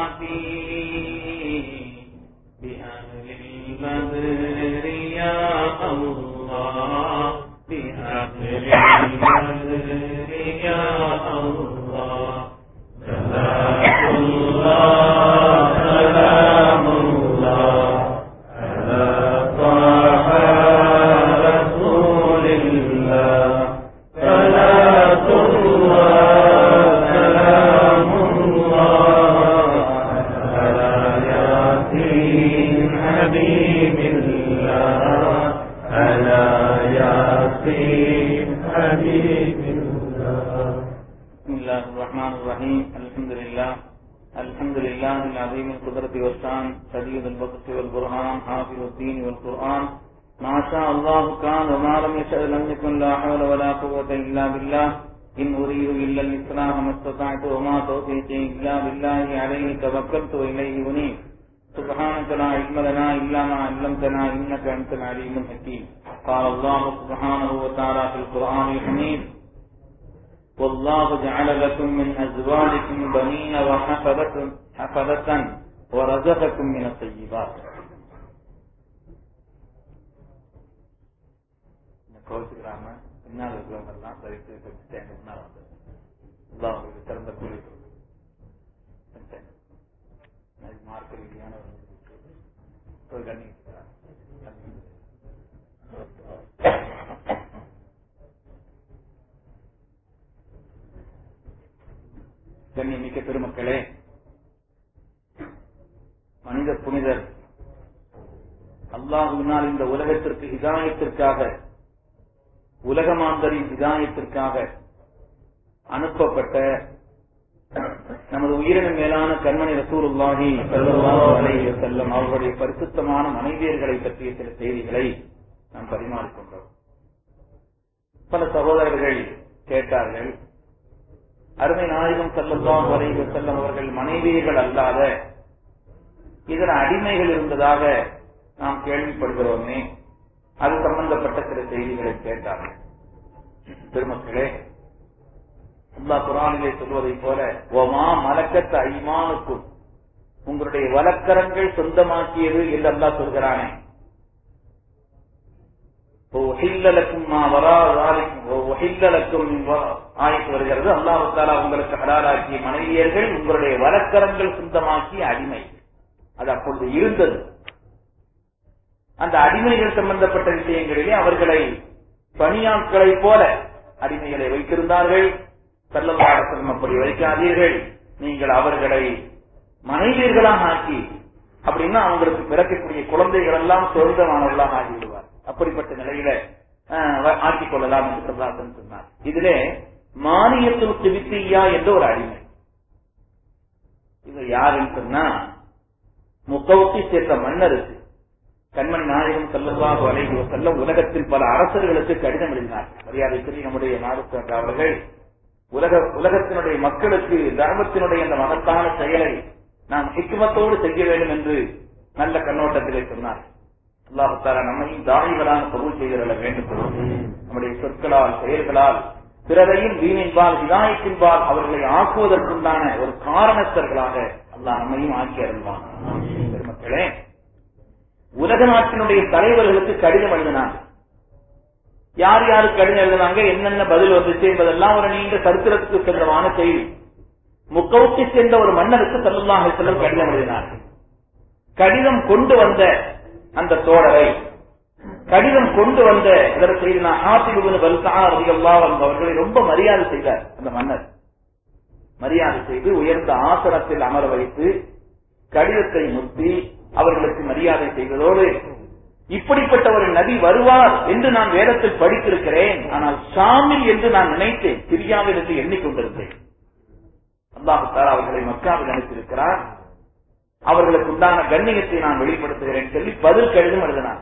ياتي بأهل البدر يا الله بأهل البدر يا الله صلاة الله سلام الله على طه رسول الله صلاة الله سلام الله على ياسين حبيب الله على ياسين حبيب الله بسم الله الرحمن الرحيم الحمد لله الحمد لله العظيم القدرة والشان شديد البطش والبرهان حافظ الدين والقرآن ما شاء الله كان وما لم يشأ لم يكن لا حول ولا قوة إلا بالله إن أريد إلا الإصلاح ما استطعت وما توفيقي إلا بالله عليه توكلت وإليه أنيب سبحانك لا علم لنا إلا ما علمتنا إنك أنت العليم الحكيم قال الله سبحانه وتعالى في القرآن الحميد والله جعل لكم من أزواجكم بنين وحفظة حفظة ورزقكم من الطيبات கோவிச்சுக்கிறாம பின்னால் இருக்கிறவங்க எல்லாம் சரித்து ஸ்டாண்ட் முன்னால் வந்து அல்லாஹ் உங்களுக்கு சிறந்த கூலி மார்க்க ரீதியான ஒரு கண்ணி கண்ணியமிக்க பெருமக்களே மனித புனிதர் அல்லாஹுவினால் இந்த உலகத்திற்கு ஹிதாயத்திற்காக உலகமாந்தரின் ஹிதாயத்திற்காக அனுப்பப்பட்ட நமது உயிரின மேலான கண்மணி ரசூலுல்லாஹி ஸல்லல்லாஹு அலைஹி வஸல்லம் அவர்களுடைய பரிசுத்தமான மனைவியர்களை பற்றிய சில செய்திகளை நாம் பரிமாறிக்கொண்டோம் பல சகோதரர்கள் கேட்டார்கள் அருமை நாயகம் செல்லல்லாம் வரைவு செல்லம் அவர்கள் மனைவியர்கள் அல்லாத இதர அடிமைகள் இருந்ததாக நாம் கேள்விப்படுகிறோமே அது சம்பந்தப்பட்ட சில செய்திகளை கேட்டார்கள் பெருமக்களே அல்லா குரானிலே சொல்வதை போல ஓமா மலக்கத்த ஐமானுக்கும் உங்களுடைய வழக்கரங்கள் சொந்தமாக்கியது என்று அல்லா சொல்கிறானே ஆயத்து வருகிறது அல்லாஹாலா உங்களுக்கு ஹலாலாக்கிய மனைவியர்கள் உங்களுடைய வழக்கரங்கள் சொந்தமாக்கிய அடிமை அது அப்பொழுது இருந்தது அந்த அடிமைகள் சம்பந்தப்பட்ட விஷயங்களிலே அவர்களை பணியாட்களை போல அடிமைகளை வைத்திருந்தார்கள் செல்லவாரசனம் அப்படி வைக்காதீர்கள் நீங்கள் அவர்களை மனைவியர்களாக ஆக்கி அப்படின்னா அவங்களுக்கு பிறக்கக்கூடிய குழந்தைகள் எல்லாம் சொந்தமானவர்களாக ஆகிவிடுவார் அப்படிப்பட்ட நிலையில ஆக்கிக் கொள்ளலாம் என்று பிரசாசன் சொன்னார் இதிலே மானியத்துல் சிவித்தியா என்ற ஒரு அடிமை இது யாருன்னு சொன்னா முக்கவுத்தி சேர்ந்த மன்னருக்கு கண்மணி நாயகம் செல்லவாக அலைகி செல்ல உலகத்தில் பல அரசர்களுக்கு கடிதம் எழுதினார் மரியாதைக்குரிய நம்முடைய நாடு அவர்கள் உலக உலகத்தினுடைய மக்களுக்கு தர்மத்தினுடைய அந்த மகத்தான செயலை நாம் ஹிக்குமத்தோடு செய்ய வேண்டும் என்று நல்ல கண்ணோட்டத்திலே சொன்னார் அல்லாஹால நம்மையும் தாயிகளான பொருள் செய்திட வேண்டும் நம்முடைய சொற்களால் செயல்களால் பிறரையும் வீணின்பால் விதாயத்தின்பால் அவர்களை ஆக்குவதற்குண்டான ஒரு காரணஸ்தர்களாக அல்லாஹ் நம்மையும் ஆக்கி அருள்வான் பெருமக்களே உலக நாட்டினுடைய தலைவர்களுக்கு கடிதம் எழுதினாங்க யார் யாருக்கு கடிதம் எழுதினாங்க என்னென்ன பதில் வந்துச்சு என்பதெல்லாம் ஒரு நீண்ட சரித்திரத்துக்கு சொந்தமான செய்தி முக்கவுக்கு சேர்ந்த ஒரு மன்னருக்கு சல்லுல்லாஹ் செல்லம் கடிதம் எழுதினார் கடிதம் கொண்டு வந்த அந்த தோழரை கடிதம் கொண்டு வந்த இதற்கு செய்தினா ஆசிபுன் வல்சார் அவர்களை ரொம்ப மரியாதை செய்தார் அந்த மன்னர் மரியாதை செய்து உயர்ந்த ஆசனத்தில் அமர வைத்து கடிதத்தை முத்தி அவர்களுக்கு மரியாதை செய்வதோடு இப்படிப்பட்ட ஒரு நபி வருவார் என்று நான் வேதத்தில் படித்திருக்கிறேன் ஆனால் ஷாமில் என்று நான் நினைத்தேன் சிரியாவில் என்று எண்ணிக்கொண்டிருந்தேன் அல்லாஹால அவர்களை மக்காவில் அனுப்பியிருக்கிறார் அவர்களுக்கு உண்டான கண்ணியத்தை நான் வெளிப்படுத்துகிறேன் சொல்லி பதில் கடிதம் எழுதினார்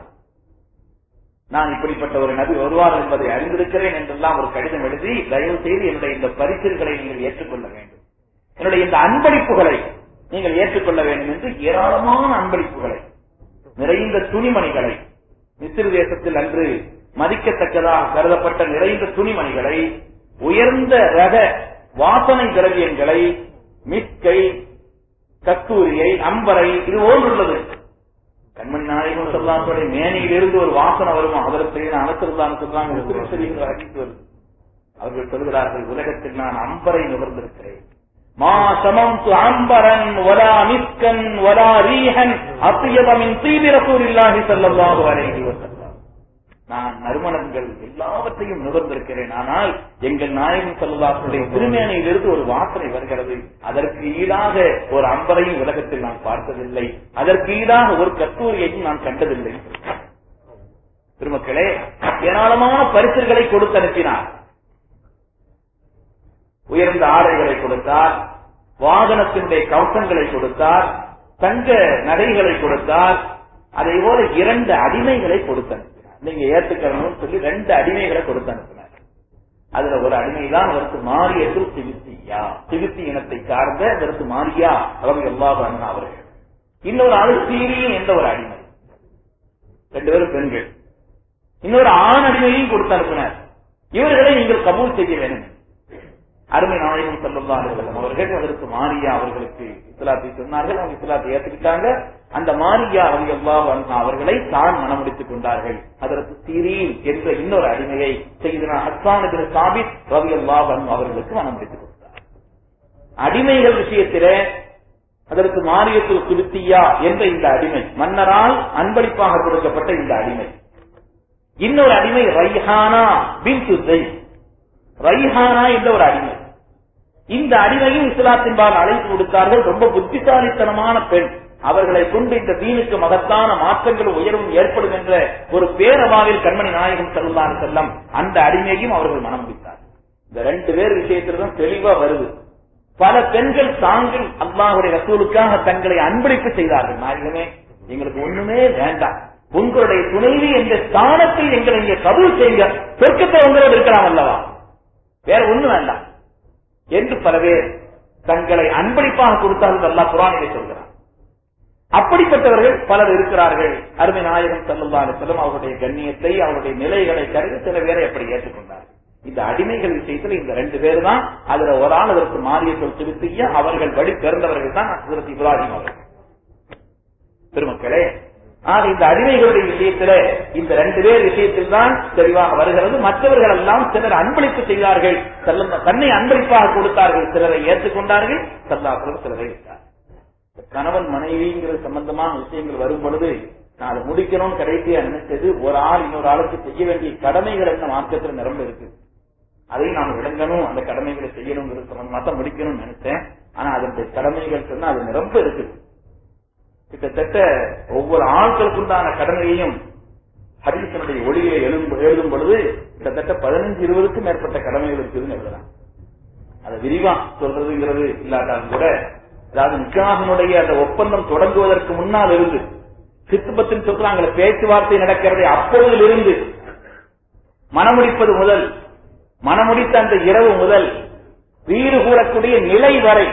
நான் இப்படிப்பட்ட ஒரு நபி வருவார் என்பதை அறிந்திருக்கிறேன் என்றெல்லாம் ஒரு கடிதம் எழுதி தயவு செய்து என்னுடைய இந்த பரிசுகளை நீங்கள் ஏற்றுக்கொள்ள வேண்டும் என்னுடைய இந்த அன்பளிப்புகளை நீங்கள் ஏற்றுக்கொள்ள வேண்டும் என்று ஏராளமான அன்பளிப்புகளை நிறைந்த துணிமணிகளை மிஸ்ரு தேசத்தில் அன்று மதிக்கத்தக்கதாக கருதப்பட்ட நிறைந்த துணிமணிகளை உயர்ந்த ரக வாசனை திரவியங்களை மிஸ்கை கஸ்தூரியை அம்பரை இது போன்றுள்ளது கண்மணி நாயகம் சொல்லாத்துடைய மேனையிலிருந்து ஒரு வாசனை வருமா அதற்கு அனத்திருந்தான்னு சொல்றாங்க எப்படி தெரியுங்கிற அறிவித்து வருது அவர்கள் சொல்கிறார்கள் உலகத்தில் நான் அம்பரை நுகர்ந்திருக்கிறேன் மா சமம் அம்பரன் ஒலா மிஸ்கன் ஒலா ரீஹன் அத்தியபமின் தீவிரசூரில்லாஹி செல்லல்லாஹு அலைஹி வஸல்லம் நான் நறுமணங்கள் எல்லாவற்றையும் நுகர்ந்திருக்கிறேன் ஆனால் எங்கள் நாயகம் செல்லல்லாஹுடைய திருமேனையிலிருந்து ஒரு வாசனை வருகிறது அதற்கு ஈடாக ஒரு அம்பரையும் உலகத்தில் நான் பார்த்ததில்லை அதற்கு ஈடாக ஒரு கத்தூரியையும் நான் கண்டதில்லை திருமக்களே ஏராளமான பரிசுகளை கொடுத்து அனுப்பினார் உயர்ந்த ஆடைகளை கொடுத்தார் வாகனத்தினுடைய கவசங்களை கொடுத்தார் தங்க நகைகளை கொடுத்தார் அதே போல இரண்டு அடிமைகளை கொடுத்து அனுப்பினார் நீங்க ஏத்துக்கணும்னு சொல்லி ரெண்டு அடிமைகளை கொடுத்து அனுப்பினார் அதுல ஒரு அடிமை தான் அவருக்கு மாரியத்தில் சிகிச்சையா சிகிச்சை இனத்தை சார்ந்த அதற்கு மாரியா அவங்க எல்லா அவர்கள் இன்னொரு ஆளு சீரியும் என்ற ஒரு அடிமை ரெண்டு பேரும் பெண்கள் இன்னொரு ஆண் அடிமையையும் கொடுத்து அனுப்பினார் இவர்களை நீங்கள் கபூல் செய்ய வேண்டும் அருமை நாயகம் செல்லல்லா அலுவலம் அவர்கள் அதற்கு மாரியா அவர்களுக்கு இஸ்லாத்தை சொன்னார்கள் அவங்க இஸ்லாத்தை ஏற்றுக்கிட்டாங்க அந்த மாரியா அவங்க எல்லா அவர்களை தான் மனமுடித்துக் கொண்டார்கள் அதற்கு சீரீன் என்ற இன்னொரு அடிமையை செய்தனா ஹஸ்வான் சாபித் ரவி அல்லா அவர்களுக்கு மனமுடித்துக் கொடுத்தார் அடிமைகள் விஷயத்திலே அதற்கு மாரியத்தில் குருத்தியா என்ற இந்த அடிமை மன்னரால் அன்பளிப்பாக கொடுக்கப்பட்ட இந்த அடிமை இன்னொரு அடிமை ரைஹானா பின் சுத்தை ரைஹானா என்ற ஒரு அடிமை இந்த அடிமையும் இஸ்லாத்தின்பால் அழைப்பு கொடுத்தார்கள் ரொம்ப புத்திசாலித்தனமான பெண் அவர்களை கொண்டு இந்த தீனுக்கு மகத்தான மாற்றங்கள் உயர்வும் ஏற்படும் என்ற ஒரு பேரவாவில் கண்மணி நாயகம் செல்லான் செல்லம் அந்த அடிமையும் அவர்கள் மனம் முடித்தார் இந்த ரெண்டு பேர் விஷயத்துல தான் தெளிவா வருது பல பெண்கள் தாங்கள் அல்லாஹுடைய ரசூலுக்காக தங்களை அன்பளிப்பு செய்தார்கள் நாயகமே எங்களுக்கு ஒண்ணுமே வேண்டாம் உங்களுடைய துணைவி என்ற ஸ்தானத்தில் எங்களை இங்க கபூல் செய்யுங்க சொர்க்கத்தை உங்களோடு இருக்கலாம் அல்லவா வேற ஒண்ணு வேண்டாம் என்று பல பேர் தங்களை அன்பளிப்பாக கொடுத்தார்கள் அல்லா புராணிகளை சொல்கிறார் அப்படிப்பட்டவர்கள் பலர் இருக்கிறார்கள் அருமை நாயகம் செல்லுல்லாரு செல்லும் அவருடைய கண்ணியத்தை அவருடைய நிலைகளை கருதி சில பேரை எப்படி ஏற்றுக்கொண்டார்கள் இந்த அடிமைகள் விஷயத்தில் இந்த ரெண்டு பேர் தான் அதுல ஒரு ஆள் அதற்கு மாறிய சொல் திருத்திய அவர்கள் வழி பிறந்தவர்கள் தான் ஹசரத் இப்ராஹிம் அவர்கள் பெருமக்களே ஆக இந்த அடிமைகளுடைய விஷயத்தில இந்த ரெண்டு பேர் விஷயத்தில் தான் தெளிவாக வருகிறது மற்றவர்கள் எல்லாம் சிலர் அன்பளிப்பு செய்தார்கள் தன்னை அன்பளிப்பாக கொடுத்தார்கள் சிலரை ஏற்றுக்கொண்டார்கள் சல்லாக்கள் சிலரை விட்டார் கணவன் மனைவிங்கிற சம்பந்தமான விஷயங்கள் வரும் பொழுது நான் அதை முடிக்கணும்னு கடைசியா நினைச்சது ஒரு ஆள் இன்னொரு ஆளுக்கு செய்ய வேண்டிய கடமைகள் என்ன மார்க்கத்தில் நிரம்ப இருக்கு அதையும் நான் விளங்கணும் அந்த கடமைகளை செய்யணுங்கிறது சம்பந்தமா தான் முடிக்கணும்னு நினைச்சேன் ஆனா அதனுடைய கடமைகள் சொன்னா அது நிரம்ப இருக்குது கிட்டத்தட்ட ஒவ்வொரு ஆட்களுக்குண்டான கடமையையும் ஹரிசனுடைய ஒளியை எழும் எழுதும் பொழுது கிட்டத்தட்ட பதினஞ்சு இருபதுக்கும் மேற்பட்ட கடமைகள் இருக்குதுன்னு எழுதலாம் அதை விரிவா சொல்றதுங்கிறது இல்லாட்டாலும் கூட அதாவது நிக்காகனுடைய அந்த ஒப்பந்தம் தொடங்குவதற்கு முன்னால் இருந்து சித்துப்பத்தில் சொல்றாங்களே பேச்சுவார்த்தை நடக்கிறதை அப்பொழுதில் இருந்து மனமுடிப்பது முதல் மனமுடித்த அந்த இரவு முதல் வீடு கூடக்கூடிய நிலை வரை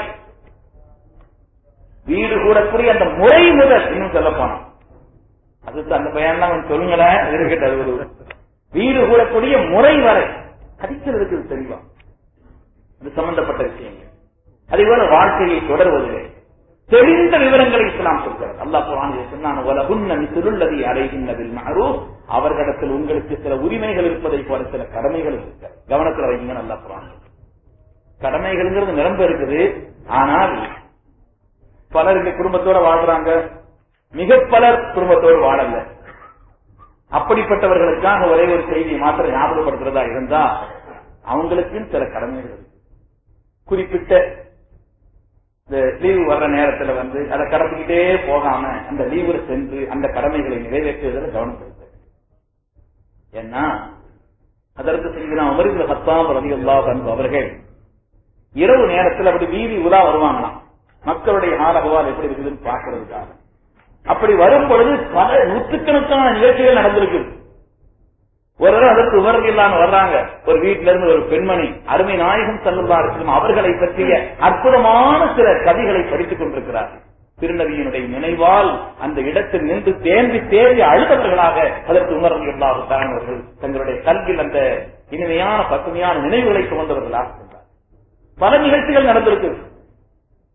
வீடு கூடக்கூடிய அந்த முறை முதல் இன்னும் சொல்ல போனோம் அது அந்த பையன் கொஞ்சம் சொல்லுங்களேன் இருக்கட்டும் அது ஒரு வீடு கூடக்கூடிய முறை வரை அதிகம் இருக்குது தெளிவா அது சம்பந்தப்பட்ட விஷயங்கள் அதே போல வாழ்க்கையை தொடர்வதில்லை தெரிந்த விவரங்களை இஸ்லாம் சொல்கிறது அல்லாஹ் குரான் சொன்னான் உலகுன்ன மிசுலுள்ளதி அடைகின்றதில் மாறு அவர்களிடத்தில் உங்களுக்கு சில உரிமைகள் இருப்பதை போல சில கடமைகள் இருக்கு கவனத்தில் வைங்க நல்லா குரான் கடமைகள்ங்கிறது நிரம்ப இருக்குது ஆனால் பலர் இந்த குடும்பத்தோட வாழ்றாங்க மிக பலர் குடும்பத்தோடு வாழல அப்படிப்பட்டவர்களுக்காக ஒரே ஒரு செய்தியை மாத்திரம் ஞாபகப்படுத்துறதா இருந்தா அவங்களுக்கும் சில கடமைகள் இருக்கு குறிப்பிட்ட இந்த லீவு வர்ற நேரத்துல வந்து அதை கடத்திக்கிட்டே போகாம அந்த லீவுல சென்று அந்த கடமைகளை நிறைவேற்றுவதில் கவனம் செலுத்த ஏன்னா அதற்கு செய்கிற அமர்ந்த பத்தாம் ரதியுல்லா அவர்கள் இரவு நேரத்தில் அப்படி வீதி உலா வருவாங்களாம் மக்களுடைய ஆரகவால் எப்படி இருக்குதுன்னு பாக்குறதுக்காக அப்படி வரும் பொழுது பல நூற்றுக்கணக்கான நிகழ்ச்சிகள் நடந்திருக்கு ஒரு தடவை அதற்கு விவரம் இல்லாம வர்றாங்க ஒரு வீட்டில இருந்து ஒரு பெண்மணி அருமை நாயகம் செல்லுல்லா இருக்கும் அவர்களை பற்றிய அற்புதமான சில கதைகளை படித்துக் கொண்டிருக்கிறார் திருநவியினுடைய நினைவால் அந்த இடத்தில் நின்று தேம்பி தேம்பி அழுதவர்களாக அதற்கு உணர்வு இல்லாத அவர்கள் தங்களுடைய கல்வியில் அந்த இனிமையான பசுமையான நினைவுகளை சுமந்தவர்களாக சென்றார் பல நிகழ்ச்சிகள் நடந்திருக்கு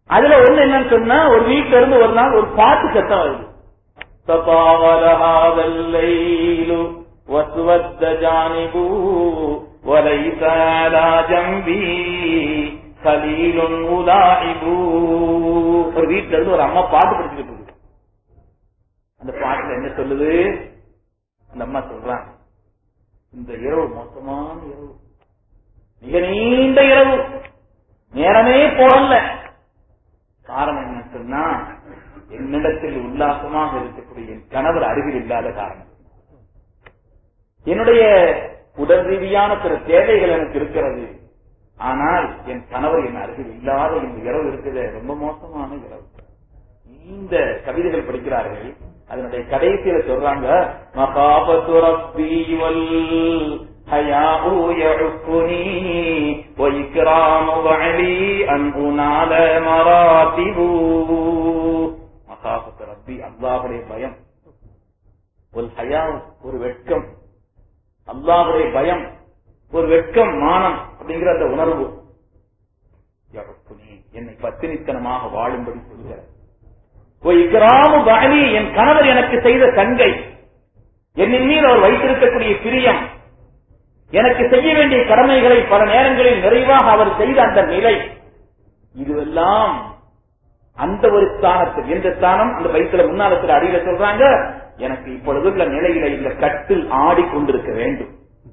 அதுல ஒண்ணு என்னன்னு சொன்னா ஒரு வீட்டுல இருந்து ஒரு நாள் ஒரு பாட்டு சத்தம் வருது تطاول هذا الليل واسود جانبه وليس على جنبي خليل ملاعب ஒரு வீட்டுல இருந்து ஒரு அம்மா பாட்டு படிச்சுட்டு இருக்கு அந்த பாட்டுல என்ன சொல்லுது அந்த அம்மா சொல்றாங்க இந்த இரவு மோசமான இரவு மிக நீண்ட இரவு நேரமே போகல காரணம் என்ன சொன்னா என்னிடத்தில் உல்லாசமாக இருக்கக்கூடிய என் கணவர் அருகில் இல்லாத காரணம் என்னுடைய உடல் ரீதியான பிற தேவைகள் எனக்கு இருக்கிறது ஆனால் என் கணவர் என் அருகில் இல்லாத இந்த இரவு இருக்குது ரொம்ப மோசமான இரவு இந்த கவிதைகள் படிக்கிறார்கள் அதனுடைய கடைசியில சொல்றாங்க மகாபத்து ரப்பி வல் حياء يعفني وإكرام بعلي أن أنال مراتب மகாபத்து ரப்பி அல்லாஹுடைய பயம் ஒரு ஹயா ஒரு வெட்கம் அல்லாஹுடைய பயம் ஒரு வெட்கம் மானம் அப்படிங்கிற அந்த உணர்வு என்னை பத்தினித்தனமாக வாழும்படி சொல்கிறார் இக்ராமு பாலி என் கணவர் எனக்கு செய்த சங்கை என்னின் மீது அவர் வைத்திருக்கக்கூடிய பிரியம் எனக்கு செய்ய வேண்டிய கடமைகளை பல நேரங்களில் நிறைவாக அவர் செய்த அந்த நிலை இதுவெல்லாம் அந்த ஒரு ஸ்தானத்தில் எந்த ஸ்தானம் அந்த வயிற்றுல முன்னாலத்தில் அடியில சொல்றாங்க எனக்கு இப்பொழுது உள்ள நிலையில இந்த கட்டில் ஆடிக்கொண்டிருக்க வேண்டும்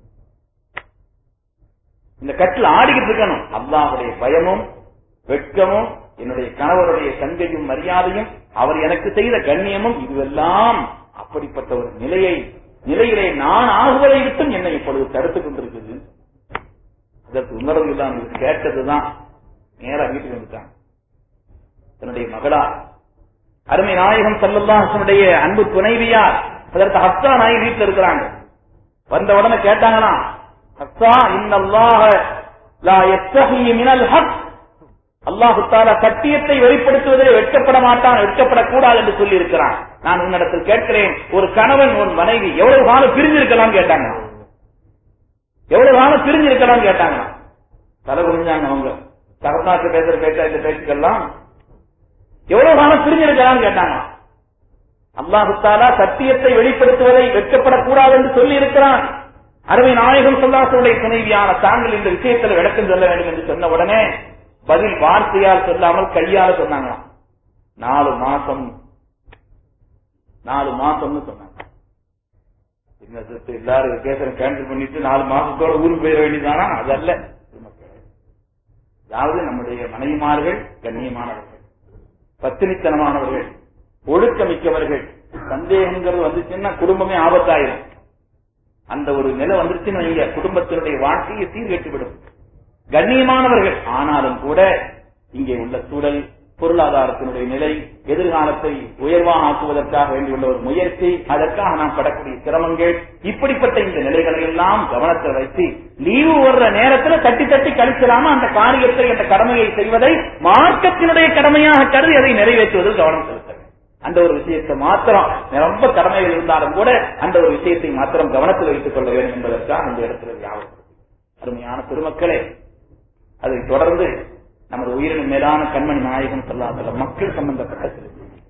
இந்த கட்டில் ஆடிக்கிட்டு இருக்கணும் அல்லாவுடைய பயமும் வெட்கமும் என்னுடைய கணவருடைய சங்கையும் மரியாதையும் அவர் எனக்கு செய்த கண்ணியமும் இதுவெல்லாம் அப்படிப்பட்ட ஒரு நிலையை நிலையிலே நான் ஆகுவதை விட்டும் என்னை இப்பொழுது தடுத்துக் கொண்டிருக்குது அதற்கு உணர்வு இல்லாமல் கேட்டதுதான் நேரா வீட்டுக்கு வந்துட்டாங்க தன்னுடைய மகளா அருமை நாயகம் சல்லுல்லாஹனுடைய அன்பு துணைவியார் அதற்கு ஹஸ்தா நாய் வீட்டில் இருக்கிறாங்க வந்த உடனே கேட்டாங்கன்னா ஹஸ்தா இன்னல்லாஹ லா யஸ்தஹி மினல் ஹக் அல்லாஹு தாலா சத்தியத்தை வெளிப்படுத்துவதில் வெட்கப்பட மாட்டான் வெட்கப்படக்கூடாது என்று சொல்லி இருக்கிறான் நான் உன்னிடத்தில் கேட்கிறேன் ஒரு கணவன் ஒரு மனைவி எவ்வளவு காலம் பிரிஞ்சிருக்கலாம் கேட்டாங்க எவ்வளவு காலம் பிரிஞ்சிருக்கலாம் கேட்டாங்க தலை குனிஞ்சாங்க அவங்க தகத்தாக்கு பேசுற பேச்சா இந்த பேச்சுக்கெல்லாம் எவ்வளவு காலம் பிரிஞ்சிருக்கலாம் கேட்டாங்க அல்லாஹு தாலா சத்தியத்தை வெளிப்படுத்துவதை வெட்கப்படக்கூடாது என்று சொல்லி இருக்கிறான் அருமை நாயகம் சொல்லாசுடைய துணைவியான தாங்கள் இந்த விஷயத்தில் விளக்கம் சொல்ல வேண்டும் என்று சொன்ன உடனே பதில் வார்த்தையால் சொல்லாமல் கையால் சொன்னாங்களாம் நாலு மாசம் நாலு மாசம்னு சொன்னாங்க என்ன சிஸ்டர் எல்லாரும் கேசர கேன்சல் பண்ணிட்டு நாலு மாசத்தோட ஊருக்கு போயிட வேண்டியதானா அதல்ல அதாவது நம்முடைய மனைவிமார்கள் கண்ணியமானவர்கள் பத்தினித்தனமானவர்கள் ஒழுக்கமிக்கவர்கள் சந்தேகங்கிறது வந்துச்சுன்னா குடும்பமே ஆபத்தாயிரும் அந்த ஒரு நிலை வந்துருச்சுன்னு வைங்க குடும்பத்தினுடைய வாழ்க்கையை சீர்கெட்டுவிடும் கண்ணியமானவர்கள் ஆனாலும் கூட இங்கே உள்ள சூழல் பொருளாதாரத்தினுடைய நிலை எதிர்காலத்தை உயர்வாக ஆக்குவதற்காக வேண்டியுள்ள ஒரு முயற்சி அதற்காக நாம் படக்கூடிய சிரமங்கள் இப்படிப்பட்ட இந்த நிலைகளை எல்லாம் கவனத்தில் வைத்து லீவு வர்ற நேரத்தில் தட்டி தட்டி கழிச்சிடாம அந்த காரியத்தை அந்த கடமையை செய்வதை மார்க்கத்தினுடைய கடமையாக கருதி அதை நிறைவேற்றுவதில் கவனம் செலுத்த அந்த ஒரு விஷயத்தை மாத்திரம் ரொம்ப கடமைகள் இருந்தாலும் கூட அந்த ஒரு விஷயத்தை மாத்திரம் கவனத்தில் வைத்துக் கொள்ள வேண்டும் என்பதற்காக அந்த இடத்துல யாவும் அருமையான பெருமக்களே அதை தொடர்ந்து நமது உயிரின் மேலான கண்மணி நாயகம் சொல்லாத மக்கள் சம்பந்தப்பட்ட சில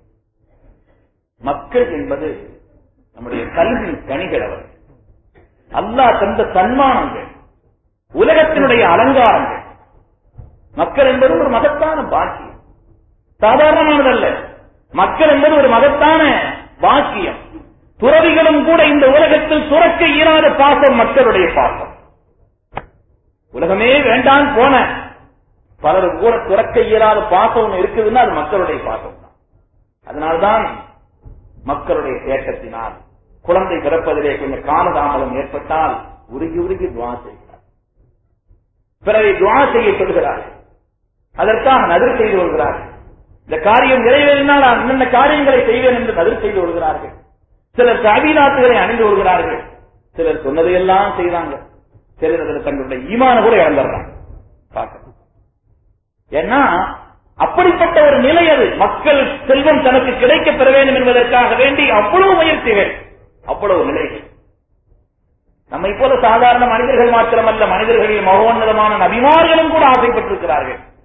மக்கள் என்பது நம்முடைய கல்வி கனிகள் அவர் அல்லாஹ் தந்த சன்மானங்கள் உலகத்தினுடைய அலங்காரங்கள் மக்கள் என்பது ஒரு மகத்தான பாக்கியம் சாதாரணமானதல்ல மக்கள் என்பது ஒரு மகத்தான பாக்கியம் துறவிகளும் கூட இந்த உலகத்தில் துறக்க இயலாத பாசம் மக்களுடைய பாசம் உலகமே வேண்டாம் போன பலரும் கூட துறக்க இயலாத பாசம் இருக்குதுன்னா அது மக்களுடைய பாசம் தான் அதனால்தான் மக்களுடைய தேட்டத்தினால் குழந்தை பிறப்பதிலே கொஞ்சம் காலதாமதம் ஏற்பட்டால் உருகி உருகி துவா செய்கிறார் பிறகு துவா செய்ய சொல்கிறார்கள் அதற்காக நதிர் செய்து கொள்கிறார்கள் இந்த காரியம் நிறைவேறினால் நான் என்னென்ன காரியங்களை செய்வேன் என்று நதிர் செய்து கொள்கிறார்கள் சிலர் சாவிநாத்துகளை அணிந்து கொள்கிறார்கள் சிலர் சொன்னதையெல்லாம் செய்றாங்க சிலர் அதில் தங்களுடைய ஈமான கூட இழந்துடுறாங்க பார்க்க ஏன்னா அப்படிப்பட்ட ஒரு நிலை அது மக்கள் செல்வம் தனக்கு கிடைக்க பெற வேண்டும் என்பதற்காக வேண்டி அவ்வளவு முயற்சிகள் அவ்வளவு நிலைகள் நம்மை போல சாதாரண மனிதர்கள் மாத்திரமல்ல மனிதர்களில் மகோன்னதமான நபிமார்களும் கூட ஆசைப்பட்டிருக்கிறார்கள்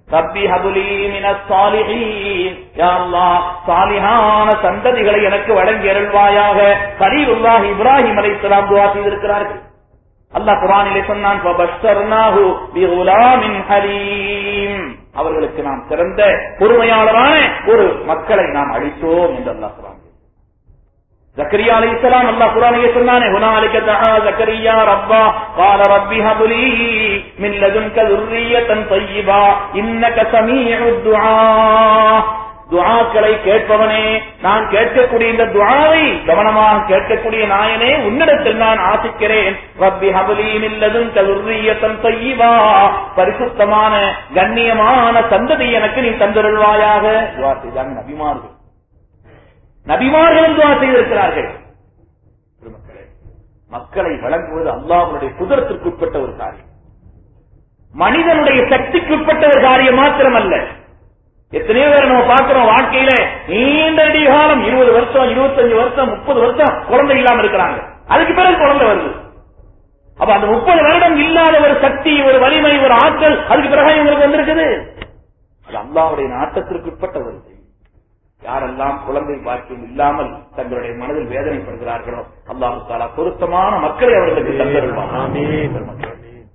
ரப்பி ஹபுலி மினஸ் சாலிஹீன் யா அல்லாஹ் சாலிஹான சந்ததிகளை எனக்கு வழங்கி அருள்வாயாக கலீலுல்லாஹ் இப்ராஹிம் அலைஹிஸ்ஸலாம் துஆ செய்திருக்கிறார்கள் அல்லாஹ் குர்ஆனிலே சொன்னான் ஃபபஷர்னாஹு பிகுலாமின் ஹலீம் அவர்களுக்கு நாம் சிறந்த பொறுமையாளரான ஒரு மக்களை நாம் அளித்தோம் என்று அல்லாஹ் குர்ஆன் زكريا عليه السلام الله قرآن يسمعنا هنالك دعا زكريا ربا قال رب هب لي من لدنك ذرية طيبة إنك سميع الدعاء துஆக்களை கேட்பவனே நான் கேட்கக்கூடிய இந்த துஆவை கவனமாக கேட்கக்கூடிய நாயனே உன்னிடத்தில் நான் ஆசிக்கிறேன் ரப்பி ஹபலி மில்லதும் கதுர்ரியத்தன் தையிவா பரிசுத்தமான கண்ணியமான சந்ததி எனக்கு நீ தந்தருள்வாயாக துஆ செய்தாங்க நபிமார்கள் நபிமார்களும் துவா செய்திருக்கிறார்கள் பெருமக்களே, மக்களை வழங்குவது அல்லாஹ்வுடைய குதிரத்திற்குட்பட்ட ஒரு காரியம் மனிதனுடைய சக்திக்குட்பட்ட ஒரு காரியம் மாத்திரமல்ல எத்தனையோ பேர் நம்ம பார்க்கிறோம் வாழ்க்கையில நீண்ட நெடிய காலம் இருபது வருஷம் இருபத்தஞ்சு வருஷம் முப்பது வருஷம் குழந்தை இல்லாம இருக்கிறாங்க அதுக்கு பிறகு குழந்தை வருது அப்ப அந்த முப்பது வருடம் இல்லாத ஒரு சக்தி ஒரு வலிமை ஒரு ஆற்றல் அதுக்கு பிறகு இவங்களுக்கு வந்திருக்குது அது அல்லாவுடைய நாட்டத்திற்குட்பட்ட ஒரு செய்தி யாரெல்லாம் குழந்தை பாக்கியம் இல்லாமல் தங்களுடைய மனதில் வேதனைப்படுகிறார்களோ அல்லாஹு தாலா பொருத்தமான மக்களை அவர்களுக்கு தந்தருள்வான்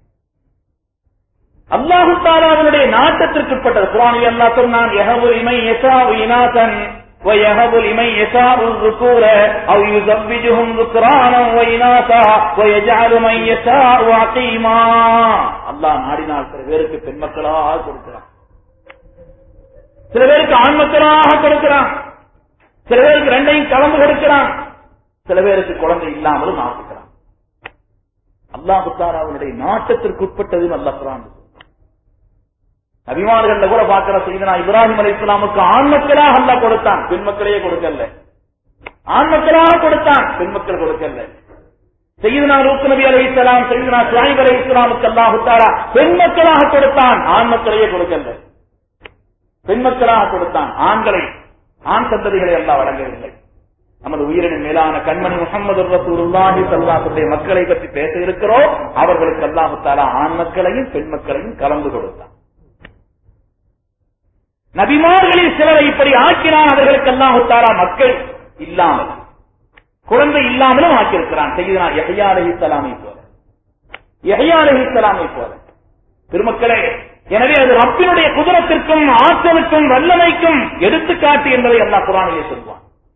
அல்லாஹு தாலாவினுடைய நாட்டத்திற்குட்பட்டது குரானில் அல்லாஹ் சொன்னான் யஹபு இமை யசாவு இனாசன் ويهب لمن يشاء الذكور أو يزوجهم ذكرانا وإناثا ويجعل من يشاء عقيما அல்லாஹ் நாடினால் சில பேருக்கு பெண் மக்களாக கொடுக்கிறான் சில பேருக்கு ஆண் மக்களாக கொடுக்கிறான் சில பேருக்கு ரெண்டையும் கலந்து கொடுக்கிறான் சில பேருக்கு குழந்தை இல்லாமலும் ஆக்குகிறான் அல்லாஹு தாராவுடைய நாட்டத்திற்கு அல்ல குரான் நபிமார்கள் கூட பார்க்கிற செய்தனா இப்ராஹிம் அலி இஸ்லாமுக்கு ஆண் மக்களாக அல்ல கொடுத்தான் பெண் மக்களையே கொடுக்கல ஆண் மக்களாக கொடுத்தான் பெண் மக்கள் கொடுக்கல செய்தனா ரூத் நபி அலி இஸ்லாம் செய்தனா சுஹைப் அலி இஸ்லாமுக்கு அல்லாஹு தாரா பெண் மக்களாக கொடுத்தான் ஆண் மக்களையே கொடுக்கல பெண் மக்களாக கொடுத்தான் ஆண்களை ஆண் சந்ததிகளை எல்லாம் வழங்கவில்லை நமது உயிரின் மேலான கண்மணி முகமது ரசூலுல்லாஹி ஸல்லல்லாஹு மக்களை பற்றி பேச இருக்கிறோம் அவர்களுக்கு அல்லாஹு தஆலா ஆண் மக்களையும் பெண் மக்களையும் கலந்து கொடுத்தான் நபிமார்களில் சிலரை இப்படி ஆக்கினான் அவர்களுக்கு அல்லாஹு தஆலா மக்கள் இல்லாமல் குழந்தை இல்லாமலும் ஆக்கியிருக்கிறான் செய்தனா யஹ்யா அலைஹிஸ்ஸலாமை போல யஹ்யா அலைஹிஸ்ஸலாமை போல பெருமக்களே எனவே அது ரப்பினுடைய குதிரத்திற்கும் ஆற்றலுக்கும் வல்லமைக்கும் எடுத்துக்காட்டு என்பதை அல்லாஹ் குரானிலே சொல்வான்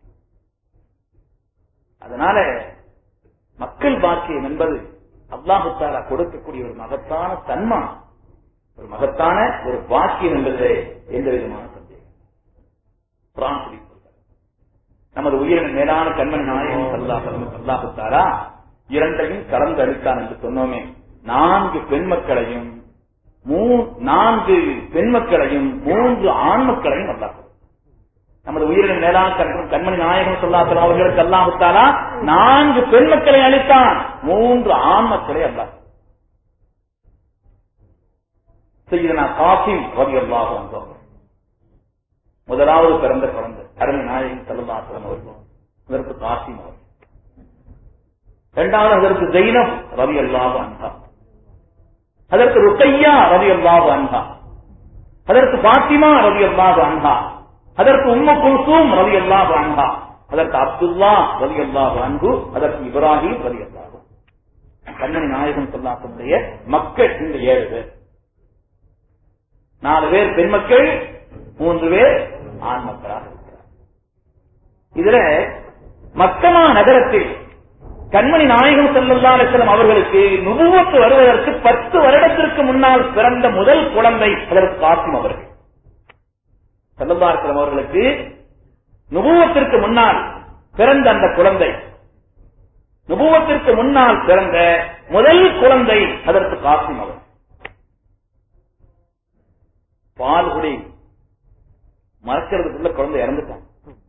அதனால மக்கள் பாக்கியம் என்பது அல்லாஹு தாலா கொடுக்கக்கூடிய ஒரு மகத்தான தன்மானம் ஒரு மகத்தான ஒரு பாக்கியம் என்பது எந்த விதமான சந்தேகம் குரான் சொல்லி சொல்றார். நமது உயிரின் மேலான கண்மணி நாயகம் சல்லாஹ் அல்லாஹு தாலா இரண்டையும் கலந்து அளித்தான் என்று சொன்னோமே நான்கு பெண் மக்களையும் மூ- நான்கு பெண் மக்களையும் மூன்று ஆண் மக்களையும் அல்லாஹ் கொடுத்தார். நமது உயிரின் மேலான கண்- கண்மணி நாயகம் சொல்லாத்தல் அவர்களுக்கு அல்லாஹுத்தாலா நான்கு பெண் மக்களை அளித்தான் மூன்று ஆண் மக்களை அல்லாஹ் செய்தனா காசிம் ரவி அல்லாஹ் வந்தோம் முதலாவது பிறந்த குழந்தை அருமை நாயகம் செல்லல்லாசலம் அவர்கள் அதற்கு காசிம் அவர் இரண்டாவது அதற்கு ஜெயினப் ரவி அல்லாஹ் அன்ஹா அதற்கு ருக்கையா ரவி அல்லாஹ் அன்ஹா அதற்கு பாத்திமா ரவி அல்லாஹ் அன்ஹா அதற்கு உம்ம குல்சூம் ரவி அல்லாஹ் அன்ஹா அதற்கு அப்துல்லா ரவி அல்லாஹ் அன்பு அதற்கு இப்ராஹிம் ரவி அல்லாஹ் கண்ணனி நாயகம் சொல்லாசனுடைய மக்கள் இந்த ஏழு பேர் நாலு பேர் பெண் மக்கள் மூன்று பேர் ஆண் மக்களாக இருக்கிறார் இதுல மக்கமா நகரத்தில் கண்மணி நாயகம் செல்லல்லா அலிஸ்லாம் அவர்களுக்கு நுபுவத்து வருவதற்கு பத்து வருடத்திற்கு முன்னால் பிறந்த முதல் குழந்தை அதற்கு காசிம் அவர்கள் செல்லல்லா அலிஸ்லாம் அவர்களுக்கு நுபுவத்திற்கு முன்னால் பிறந்த அந்த குழந்தை நுபுவத்திற்கு முன்னால் பிறந்த முதல் குழந்தை அதற்கு காசிம் அவர் பால்குடி மறக்கிறதுக்குள்ள குழந்தை இறந்துட்டான்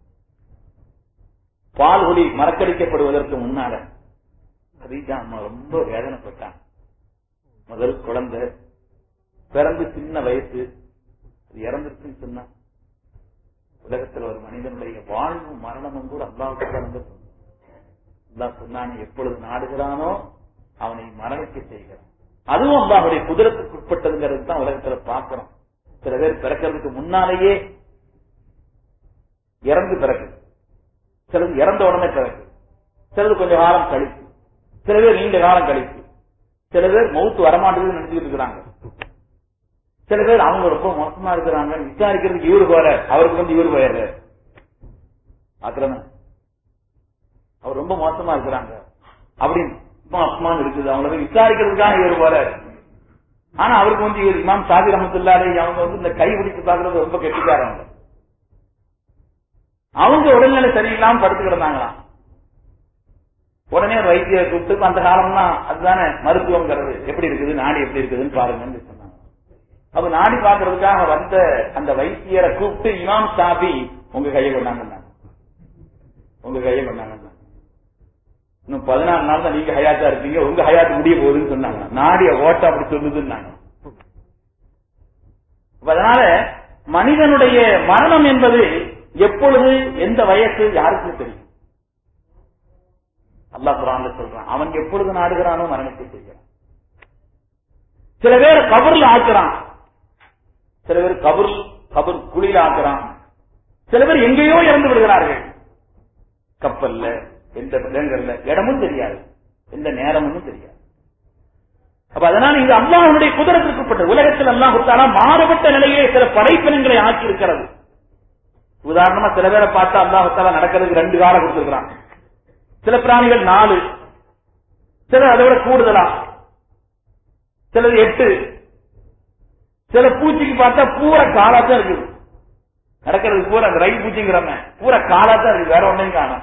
பால்குடி மறக்கடிக்கப்படுவதற்கு முன்னால ஹதீஜா அம்மா ரொம்ப வேதனைப்பட்டான் முதல் குழந்தை பிறந்து சின்ன வயசு அது இறந்துருச்சுன்னு சொன்னா உலகத்தில் ஒரு மனிதனுடைய வாழ்வும் மரணமும் கூட அல்லாவுக்கு அல்லாஹ் சொன்னானே எப்பொழுது நாடுகிறானோ அவனை மரணிக்க செய்கிறான் அதுவும் அல்லாஹுடைய குதிரத்துக்கு உட்பட்டதுங்கிறது தான் உலகத்துல பார்க்கிறோம் சில பேர் பிறக்கிறதுக்கு முன்னாலேயே இறந்து பிறகு சிலது இறந்த உடனே பிறகு சிலது கொஞ்சம் காலம் கழிச்சு சில பேர் நீண்ட காலம் கழிச்சு சில பேர் மவுத்து வரமாட்டேங்குதுன்னு நினைச்சுக்கிட்டு இருக்கிறாங்க சில பேர் அவங்க ரொம்ப மோசமா இருக்கிறாங்க விசாரிக்கிறதுக்கு இவரு போற அவருக்கு வந்து இவரு போயிடுறாரு பாக்குறேன் அவர் ரொம்ப மோசமா இருக்கிறாங்க அப்படின்னு அஸ்மான் இருக்குது அவங்கள போய் விசாரிக்கிறதுக்காக இவர் போறாரு ஆனா அவருக்கு வந்து இவர் இமாம் சாதி ரமத்துல்லாலே அவங்க வந்து இந்த கை பிடிச்சு பாக்குறது ரொம்ப கெட்டிக்காரங்க அவங்க உடல்நிலை சரியில்லாம படுத்து கிடந்தாங்களாம் உடனே ஒரு வைத்தியரை கூப்பிட்டு அந்த காலம்னா அதுதானே மருத்துவங்கிறது எப்படி இருக்குது நாடி எப்படி இருக்குதுன்னு பாருங்கன்னு சொன்னாங்க அப்ப நாடி பாக்குறதுக்காக வந்த அந்த வைத்தியரை கூப்பிட்டு இமாம் சாபி உங்க கையை கொண்டாங்க உங்க கையை கொண்டாங்க இன்னும் பதினாலு நாள் தான் நீங்க ஹயாத்தா இருப்பீங்க உங்க ஹயாத்து முடிய போகுதுன்னு சொன்னாங்க நாடிய ஓட்ட அப்படி சொல்லுதுன்னாங்க அதனால மனிதனுடைய மரணம் என்பது எப்பொழுது எந்த வயசு யாருக்கு தெரியும் அல்லா குரான்ல சொல்றான் அவன் எப்பொழுது நாடுகிறானோ மரணத்தை செய்கிறான் சில பேர் கபர்ல ஆக்குறான் சில பேர் கபர் கபர் குழியில ஆக்குறான் சில பேர் எங்கேயோ இறந்து விடுகிறார்கள் கப்பல்ல எந்த இடங்கள்ல இடமும் தெரியாது எந்த நேரமும் தெரியாது அப்ப அதனால இது அல்லாஹனுடைய குதிரத்திற்குப்பட்டது உலகத்தில் அல்லாஹுத்தாலா மாறுபட்ட நிலையிலே சில படைப்பினங்களை ஆக்கி இருக்கிறது உதாரணமா சில பேரை பார்த்தா அல்லாஹுத்தாலா நடக்கிறதுக்கு ரெண்டு காலம் கொடுத்திருக்கிறான் சில பிராணிகள் நாலு சில அதை விட கூடுதலா சிலது எட்டு சில பூச்சிக்கு பார்த்தா பூரா காலாத்தான் இருக்குது நடக்கிறது பூரா அந்த ரயில் பூச்சிங்கிறவங்க பூரா காலாத்தான் இருக்கு வேற ஒன்னையும் காணும்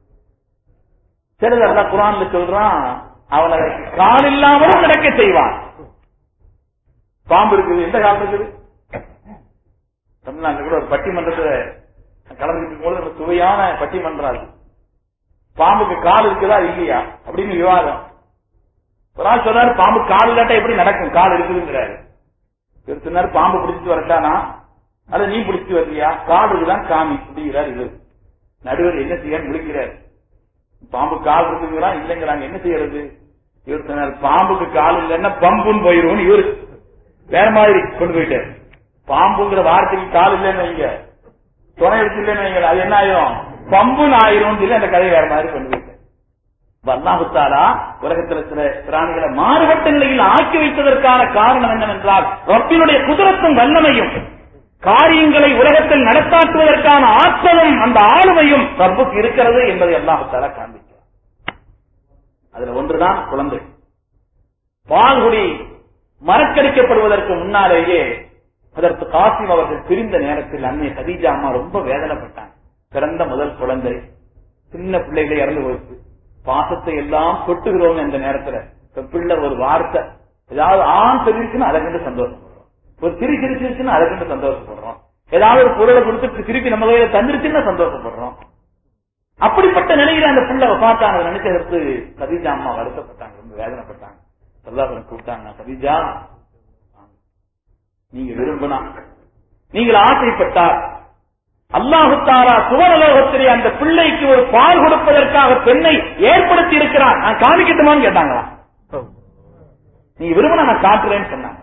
சிலது அல்ல குரான்ல சொல்றான் அவனை கால் இல்லாமலும் நடக்க செய்வான் பாம்பு இருக்குது எந்த காலம் இருக்குது தமிழ்நாட்டில் கூட ஒரு பட்டிமன்றத்துல கலந்துக்கும் போது நம்ம சுவையான பட்டிமன்றம் அது பாம்புக்கு கால் இருக்குதா இல்லையா அப்படின்னு விவாதம் ஒரு ஆள் சொன்னாரு பாம்பு கால் இல்லாட்டா எப்படி நடக்கும் கால் இருக்குதுங்கிறாரு இவர் சொன்னாரு பாம்பு பிடிச்சிட்டு வரட்டானா அதை நீ பிடிச்சிட்டு வரலையா கால் இருக்குதான் காமி அப்படிங்கிறார் இவர் நடுவர் என்ன செய்ய முடிக்கிறார் பாம்பு கால் இருக்குங்கிறா இல்லைங்கிறாங்க என்ன செய்யறது இவர் சொன்னார் பாம்புக்கு கால் இல்லைன்னா பம்புன்னு போயிருவோம் இவரு வேற மாதிரி கொண்டு போயிட்டார் பாம்புங்கிற வார்த்தைக்கு கால் இல்லைன்னு வைங்க துணை எடுத்து இல்லைன்னு வைங்க அது என்ன ஆயிரும் பம்புன்னு ஆயிரும் சொல்லி அந்த கதையை வேற மாதிரி கொண்டு போயிட்டார் அல்லாஹுத்தாலா உலகத்தில் சில பிராணிகளை மாறுபட்ட நிலையில் ஆக்கி வைத்ததற்கான காரணம் என்னவென்றால் ரப்பினுடைய குதிரத்தும் வல்லமையும் காரியங்களை உலகத்தில் நடத்தாற்றுவதற்கான ஆற்றலும் அந்த ஆளுமையும் ரப்புக்கு இருக்கிறது என்பதை அல்லாஹுத்தாலா காண்பிக்கிறார் அதுல ஒன்றுதான் குழந்தை பால்குடி மறக்கடிக்கப்படுவதற்கு முன்னாலேயே அதற்கு காசிம் அவர்கள் பிரிந்த நேரத்தில் அன்னை கதீஜா அம்மா ரொம்ப வேதனைப்பட்டாங்க பிறந்த முதல் குழந்தை சின்ன பிள்ளைகளை இறந்து போயிடுச்சு பாசத்தை எல்லாம் கொட்டுகிறோம் என்ற நேரத்துல பிள்ளை ஒரு வார்த்தை ஏதாவது ஆண் சொல்லிருச்சுன்னா அதை கண்டு சந்தோஷப்படுறோம் ஒரு திரி சிரிச்சிருச்சுன்னா அதை கண்டு சந்தோஷப்படுறோம் ஏதாவது ஒரு பொருளை கொடுத்து திருப்பி நம்ம கையில தந்துருச்சுன்னா சந்தோஷப்படுறோம் அப்படிப்பட்ட நிலையில அந்த பிள்ளை பார்த்தாங்க நினைச்சதற்கு கதீஜா அம்மா வருத்தப்பட்டாங்க ரொம்ப வேதனைப்பட்டாங்க சல்லாசன் கூப்பிட்டாங்க கதீஜா நீங்க விரும்பினா நீங்கள் ஆசைப்பட்டார் அல்லாஹுத்தாரா சுவரலோகத்திலே அந்த பிள்ளைக்கு ஒரு பால் கொடுப்பதற்காக பெண்ணை ஏற்படுத்தி இருக்கிறார் நான் காமிக்கட்டுமான்னு கேட்டாங்களா நீ விரும்பினா நான் காட்டுறேன்னு சொன்னாங்க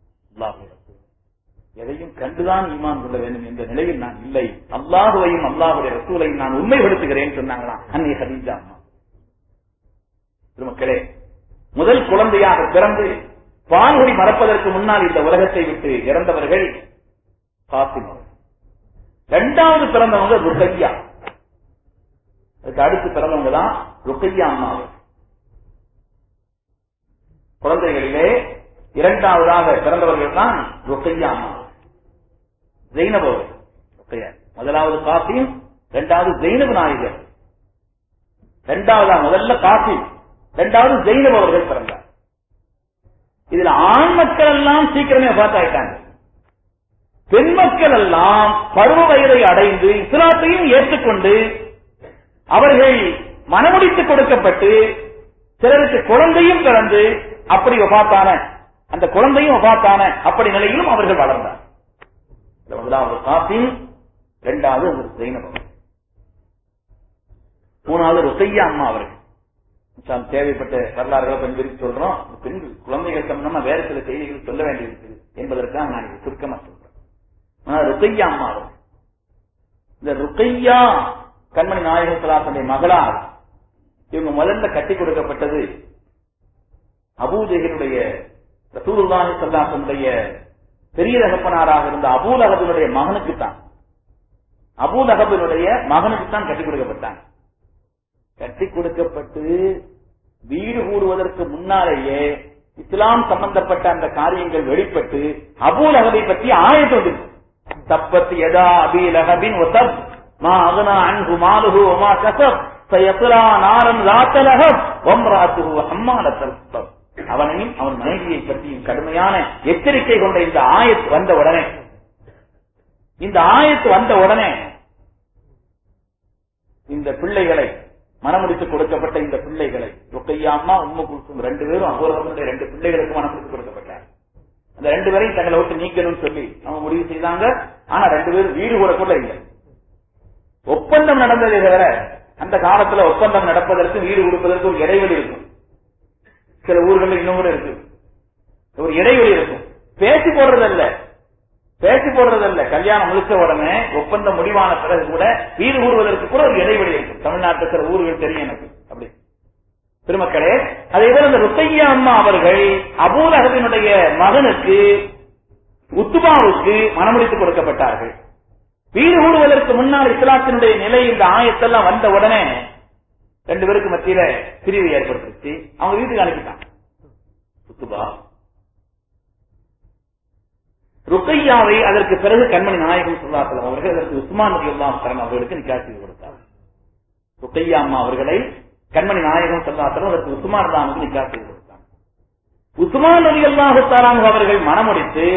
எதையும் கண்டுதான் ஈமான் கொள்ள வேண்டும் என்ற நிலையில் நான் இல்லை அல்லாஹுவையும் அல்லாஹுடைய ரசூலையும் நான் உண்மைப்படுத்துகிறேன் சொன்னாங்களாம் அன்னை ஹதீஜா அம்மா மக்களே முதல் குழந்தையாக பிறந்து பால்குடி மறப்பதற்கு முன்னால் இந்த உலகத்தை விட்டு இறந்தவர்கள் காசிம் இரண்டாவது பிறந்தவங்க ருக்கையா அதுக்கு அடுத்து பிறந்தவங்க தான் ருக்கையா அம்மா குழந்தைகளிலே இரண்டாவதாக பிறந்தவர்கள் தான் ருக்கையா அம்மா ஜெயினப் அவர்கள் முதலாவது காசிம் இரண்டாவது ஜெயினப் நாயகர் இரண்டாவதா முதல்ல காசிம் இரண்டாவது ஜெயினப் அவர்கள் பிறந்தார் இதுல ஆண் மக்கள் எல்லாம் சீக்கிரமே பார்த்தாயிட்டாங்க பெண் மக்கள் எல்லாம் பருவ வயதை அடைந்து இஸ்லாத்தையும் ஏற்றுக்கொண்டு அவர்கள் மனமுடித்து கொடுக்கப்பட்டு சிலருக்கு குழந்தையும் பிறந்து அப்படி வபாத்தான அந்த குழந்தையும் வபாத்தான அப்படி நிலையிலும் அவர்கள் வளர்ந்தார் முதலாவது காசிம் இரண்டாவது ஜெயினபம் மூணாவது ருசையா அம்மா அவர்கள் தேவைப்பட்ட வரலாறுகளை கொஞ்சம் பிரித்து சொல்றோம் பெண் குழந்தைகள் சம்பந்தமா வேற சில செய்திகள் சொல்ல வேண்டியிருக்குது என்பதற்காக நான் சுருக்கமா சொல்றேன் ருக்கையா அம்மா அவர்கள் இந்த ருக்கையா கண்மணி நாயக சலாசனுடைய மகளார் இவங்க முதல்ல கட்டி கொடுக்கப்பட்டது அபூஜெகனுடைய ரசூலுல்லாஹி சல்லாசனுடைய பெரிய தகப்பனாராக இருந்த அபூலகபினுடைய மகனுக்கு தான் அபூலகபினுடைய மகனுக்கு தான் கட்டி கொடுக்கப்பட்டாங்க கட்டி கொடுக்கப்பட்டு வீடு கூடுவதற்கு முன்னாலேயே இஸ்லாம் சம்பந்தப்பட்ட அந்த காரியங்கள் வெளிப்பட்டு அபூல் அகபை பற்றி ஆயத்து வந்திருக்கு தப்பத்து எதா அபீல் அகபின் ஒத்தப் மா அகனா அன்பு மாலுகு ஒமா கசப் சயசுலா நாரன் ராத்தலகம் ஒம்ராத்துகு அம்மாலத்தல் அவனையும் அவன் மனைவியை பற்றியும் கடுமையான எச்சரிக்கை கொண்ட இந்த ஆயத்து வந்த உடனே இந்த ஆயத்து வந்த உடனே இந்த பிள்ளைகளை மனமுடித்து கொடுக்கப்பட்ட இந்த பிள்ளைகளை ருக்கையா அம்மா உம்ம குல்சும் ரெண்டு பேரும் அகோரவனுடைய ரெண்டு பிள்ளைகளுக்கு மனமுடித்து கொடுக்கப்பட்டார் அந்த ரெண்டு பேரையும் தங்களை விட்டு நீக்கணும்னு சொல்லி அவங்க முடிவு செய்தாங்க ஆனா ரெண்டு பேரும் வீடு கூட கூட இல்லை ஒப்பந்தம் நடந்ததே தவிர அந்த காலத்துல ஒப்பந்தம் நடப்பதற்கு வீடு கொடுப்பதற்கு ஒரு இடைவெளி இருக்கும் சில ஊர்கள் இன்னும் கூட இருக்கு ஒரு இடைவெளி இருக்கும் பேசி போடுறதல்ல பேசி போடுறதல்ல கல்யாணம் முடிச்ச உடனே ஒப்பந்தம் முடிவான பிறகு கூட வீடு கூடுவதற்கு கூட ஒரு இடைவெளி இருக்கும் தமிழ்நாட்டு சில ஊர்கள் தெரியும் எனக்கு அப்படி பெருமக்களே அதே போல இந்த ருக்கையா அம்மா அவர்கள் அபூல் அகபினுடைய மகனுக்கு உத்துபாவுக்கு மனமுடித்து கொடுக்கப்பட்டார்கள் வீடு கூடுவதற்கு முன்னால் இஸ்லாத்தினுடைய நிலை இந்த ஆயத்தெல்லாம் வந்த உடனே ரெண்டு பேருக்கு மத்தியில பிரிவு ஏற்பட்டுருச்சு அவங்க வீட்டுக்கு அனுப்பிட்டாங்க உத்துபா ருக்கையாவை அதற்கு பிறகு கண்மணி நாயகம் சொல்லாத்தலம் அவர்கள் அதற்கு உஸ்மான் நபி அல்லாம் தரன் அவர்களுக்கு நிக்கா செய்து கொடுத்தார் ருக்கையா அம்மா அவர்களை கண்மணி நாயகம் சொல்லாத்தலம் அதற்கு உஸ்மான் அல்லாமுக்கு நிக்கா செய்து கொடுத்தார் உஸ்மான் நபி அல்லாஹு தாராங்க அவர்கள் மனமுடித்து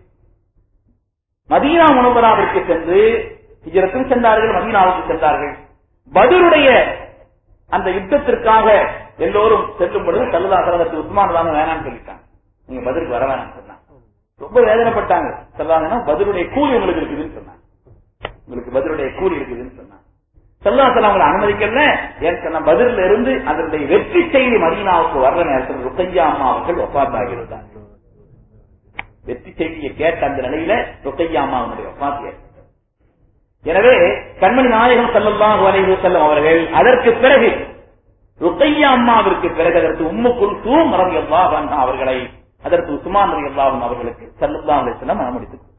மதீனா முனவராவிற்கு சென்று ஹிஜரத்தும் சென்றார்கள் மதீனாவுக்கு சென்றார்கள் பதருடைய அந்த யுத்தத்திற்காக எல்லோரும் செல்லும் பொழுது சல்லுதாசரத்து உஸ்மான் தான் வேணாம்னு சொல்லிட்டாங்க நீங்க பதிலுக்கு வர வேணாம்னு சொன்னாங்க ரொம்ப வேதனைப்பட்டாங்க சொல்லாங்கன்னா பதிலுடைய கூலி உங்களுக்கு இருக்குதுன்னு சொன்னாங்க உங்களுக்கு பதிலுடைய கூலி இருக்குதுன்னு சொன்னாங்க சொல்லாசலம் அவங்களை அனுமதிக்கல ஏன் சொன்ன பதில இருந்து அதனுடைய வெற்றி செய்தி மதீனாவுக்கு வர்ற நேரத்தில் ருக்கையா அம்மா அவர்கள் ஒப்பாத்தாகி இருந்தாங்க வெற்றி செய்தியை கேட்ட அந்த நிலையில ருக்கையா அம்மாவுடைய ஒப்பாத்தி எனவே கண்மணி நாயகம் செல்லல்லாம் வரைவு செல்லும் அவர்கள் அதற்கு பிறகு ருக்கையா அம்மாவிற்கு பிறகு அதற்கு உம்மு குல்சூம் ரவி அல்லாஹ் அவர்களை அதற்கு உஸ்மான் ரவி அல்லாஹன் அவர்களுக்கு செல்லல்லா அலிஸ்லாம் மனமுடித்து கொடுத்தார்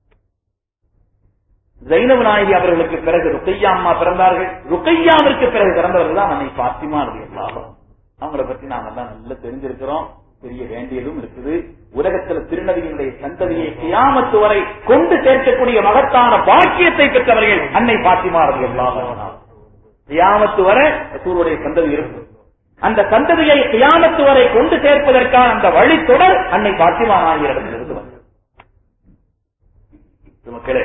ஜைனவ நாயகி அவர்களுக்கு பிறகு ருக்கையா அம்மா பிறந்தார்கள் ருக்கையாவிற்கு பிறகு பிறந்தவர்கள் தான் அன்னை பாத்திமா ரவி அல்லாஹம் அவங்கள பற்றி நாம எல்லாம் நல்லா தெரிஞ்சிருக்கிறோம் தெரிய வேண்டியதும் இருக்குது உலகத்தில் திருநதியினுடைய சந்ததியை கியாமத்து வரை கொண்டு சேர்க்கக்கூடிய மகத்தான பாக்கியத்தை பெற்றவர்கள் அன்னை பாத்திமார்கள் கியாமத்து வரை சூருடைய சந்ததி இருக்கும் அந்த சந்ததியை கியாமத்து வரை கொண்டு சேர்ப்பதற்கான அந்த வழித்தொடர் அன்னை பாத்திமா நாயகரிடம் இருந்து வந்தது மக்களே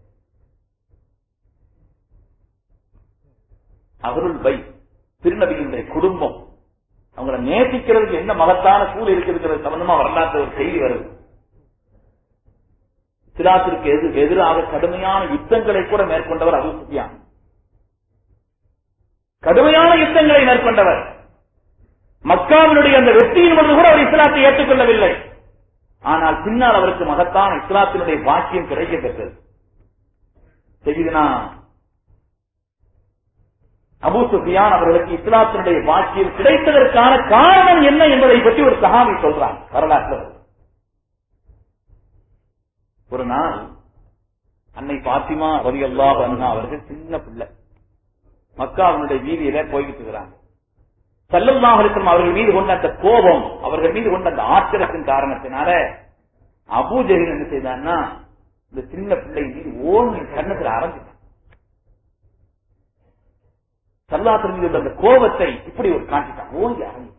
அருள் பை திருநபியினுடைய குடும்பம் அவங்கள நேசிக்கிறதுக்கு என்ன மகத்தான கூல் இருக்கிறது சம்பந்தமா வரலாற்று ஒரு செய்தி வருது சிலாத்திற்கு எது எதிராக கடுமையான யுத்தங்களை கூட மேற்கொண்டவர் அபு சுஃபியான் கடுமையான யுத்தங்களை மேற்கொண்டவர் மக்காவினுடைய அந்த வெற்றியின் பொழுது கூட அவர் இஸ்லாத்தை ஏற்றுக்கொள்ளவில்லை ஆனால் பின்னால் அவருக்கு மகத்தான இஸ்லாத்தினுடைய பாக்கியம் கிடைக்க பெற்றது செய்தினா அபு சுஃபியான் அவர்களுக்கு இஸ்லாத்தினுடைய பாக்கியம் கிடைத்ததற்கான காரணம் என்ன என்பதை பற்றி ஒரு சகாமி சொல்றாங்க வரலாற்று ஒரு நாள் அன்னை பாத்திமா ரவி அல்லாஹ் அண்ணா அவர்கள் சின்ன பிள்ளை மக்காவினுடைய வீதியில போய்கிட்டு இருக்கிறாங்க சல்லல்லாஹ் இருக்கும் அவர்கள் மீது கொண்ட அந்த கோபம் அவர்கள் மீது கொண்ட அந்த ஆத்திரத்தின் காரணத்தினால அபூஜகில் என்ன செய்தான்னா இந்த சின்ன பிள்ளை மீது ஓன் கண்ணத்தில் ஆரம்பித்தான் சல்லாத்தின் மீது உள்ள அந்த கோபத்தை இப்படி ஒரு காட்டிட்டான் ஓங்கி ஆரம்பித்தான்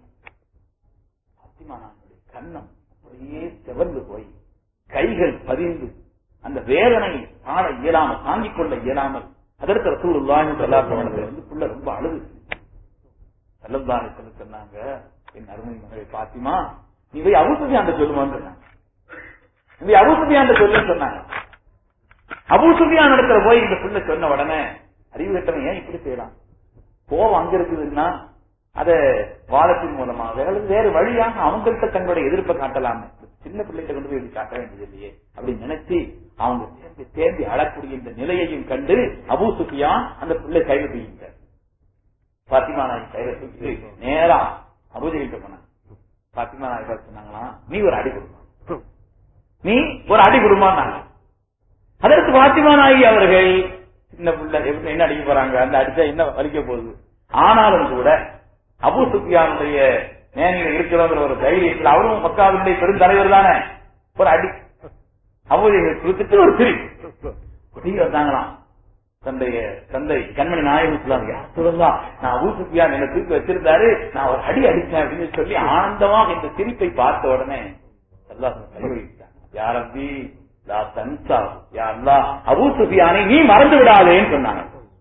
கண்ணம் அப்படியே செவந்து போய் கைகள் பதிந்து அந்த வேதனை காண இயலாமல் தாங்கிக் கொள்ள இயலாமல் அதற்கு ரசூலுல்லாஹி ஸல்லல்லாஹு அலைஹி வந்து புள்ள ரொம்ப அழுது சல்லல்லாஹு அலைஹி சொன்னாங்க என் அருமை மகளை பாத்திமா நீ போய் அபூசுஃபியான் சொல்லுவான்னு சொன்னாங்க நீ போய் அபூசுஃபியான் சொல்லுன்னு சொன்னாங்க அபூசுஃபியான் இடத்துல போய் இந்த புள்ள சொன்ன உடனே அறிவு கட்டவன் ஏன் இப்படி செய்யலாம் கோபம் அங்க இருக்குதுன்னா அத வாதத்தின் மூலமாக அல்லது வேறு வழியாக அவங்கள்ட்ட தங்களுடைய எதிர்ப்பை காட்டலாமே சின்ன பிள்ளைகிட்ட கொண்டு போய் இப்படி காட்ட வேண்டியது இல்லையே அப்படின்னு நினைச்சு அவங்க தேம்பி தேம்பி அழக்கூடிய இந்த நிலையையும் கண்டு அபூ சுஃபியான் அந்த பிள்ளை கையில தூக்கிட்டார் பாத்திமா நாய் கையில தூக்கி நேரா அபூஜகிட்ட போனாங்க பாத்திமா நாய் பார்த்து சொன்னாங்களா நீ ஒரு அடி கொடுமா நீ ஒரு அடி கொடுமான்னாங்க அதற்கு பாத்திமா நாயி அவர்கள் சின்ன பிள்ளை எப்படி என்ன அடிக்க போறாங்க அந்த அடிச்சா என்ன வலிக்க போகுது ஆனாலும் கூட அபு சுஃபியானுடைய மேனியில் இருக்கிறவங்கிற ஒரு தைரியத்தில் அவரும் மக்காவினுடைய பெருந்தலைவர் தானே ஒரு அடி அபூஜை கொடுத்துட்டு ஒரு சிரி குடி வந்தாங்களாம் தந்தைய தந்தை கண்மணி நாயகம் சொல்லாங்க சொல்லலாம் நான் அபு சுஃபியான் என்ன தூக்கி வச்சிருந்தாரு நான் ஒரு அடி அடிச்சேன் அப்படின்னு சொல்லி ஆனந்தமாக இந்த சிரிப்பை பார்த்த உடனே அல்லாஹ் கை வைத்தாங்க யாரம்பி லா தன்சா யா அல்லாஹ் அபூ சுஃபியானை நீ மறந்து விடாதேன்னு சொன்னாங்க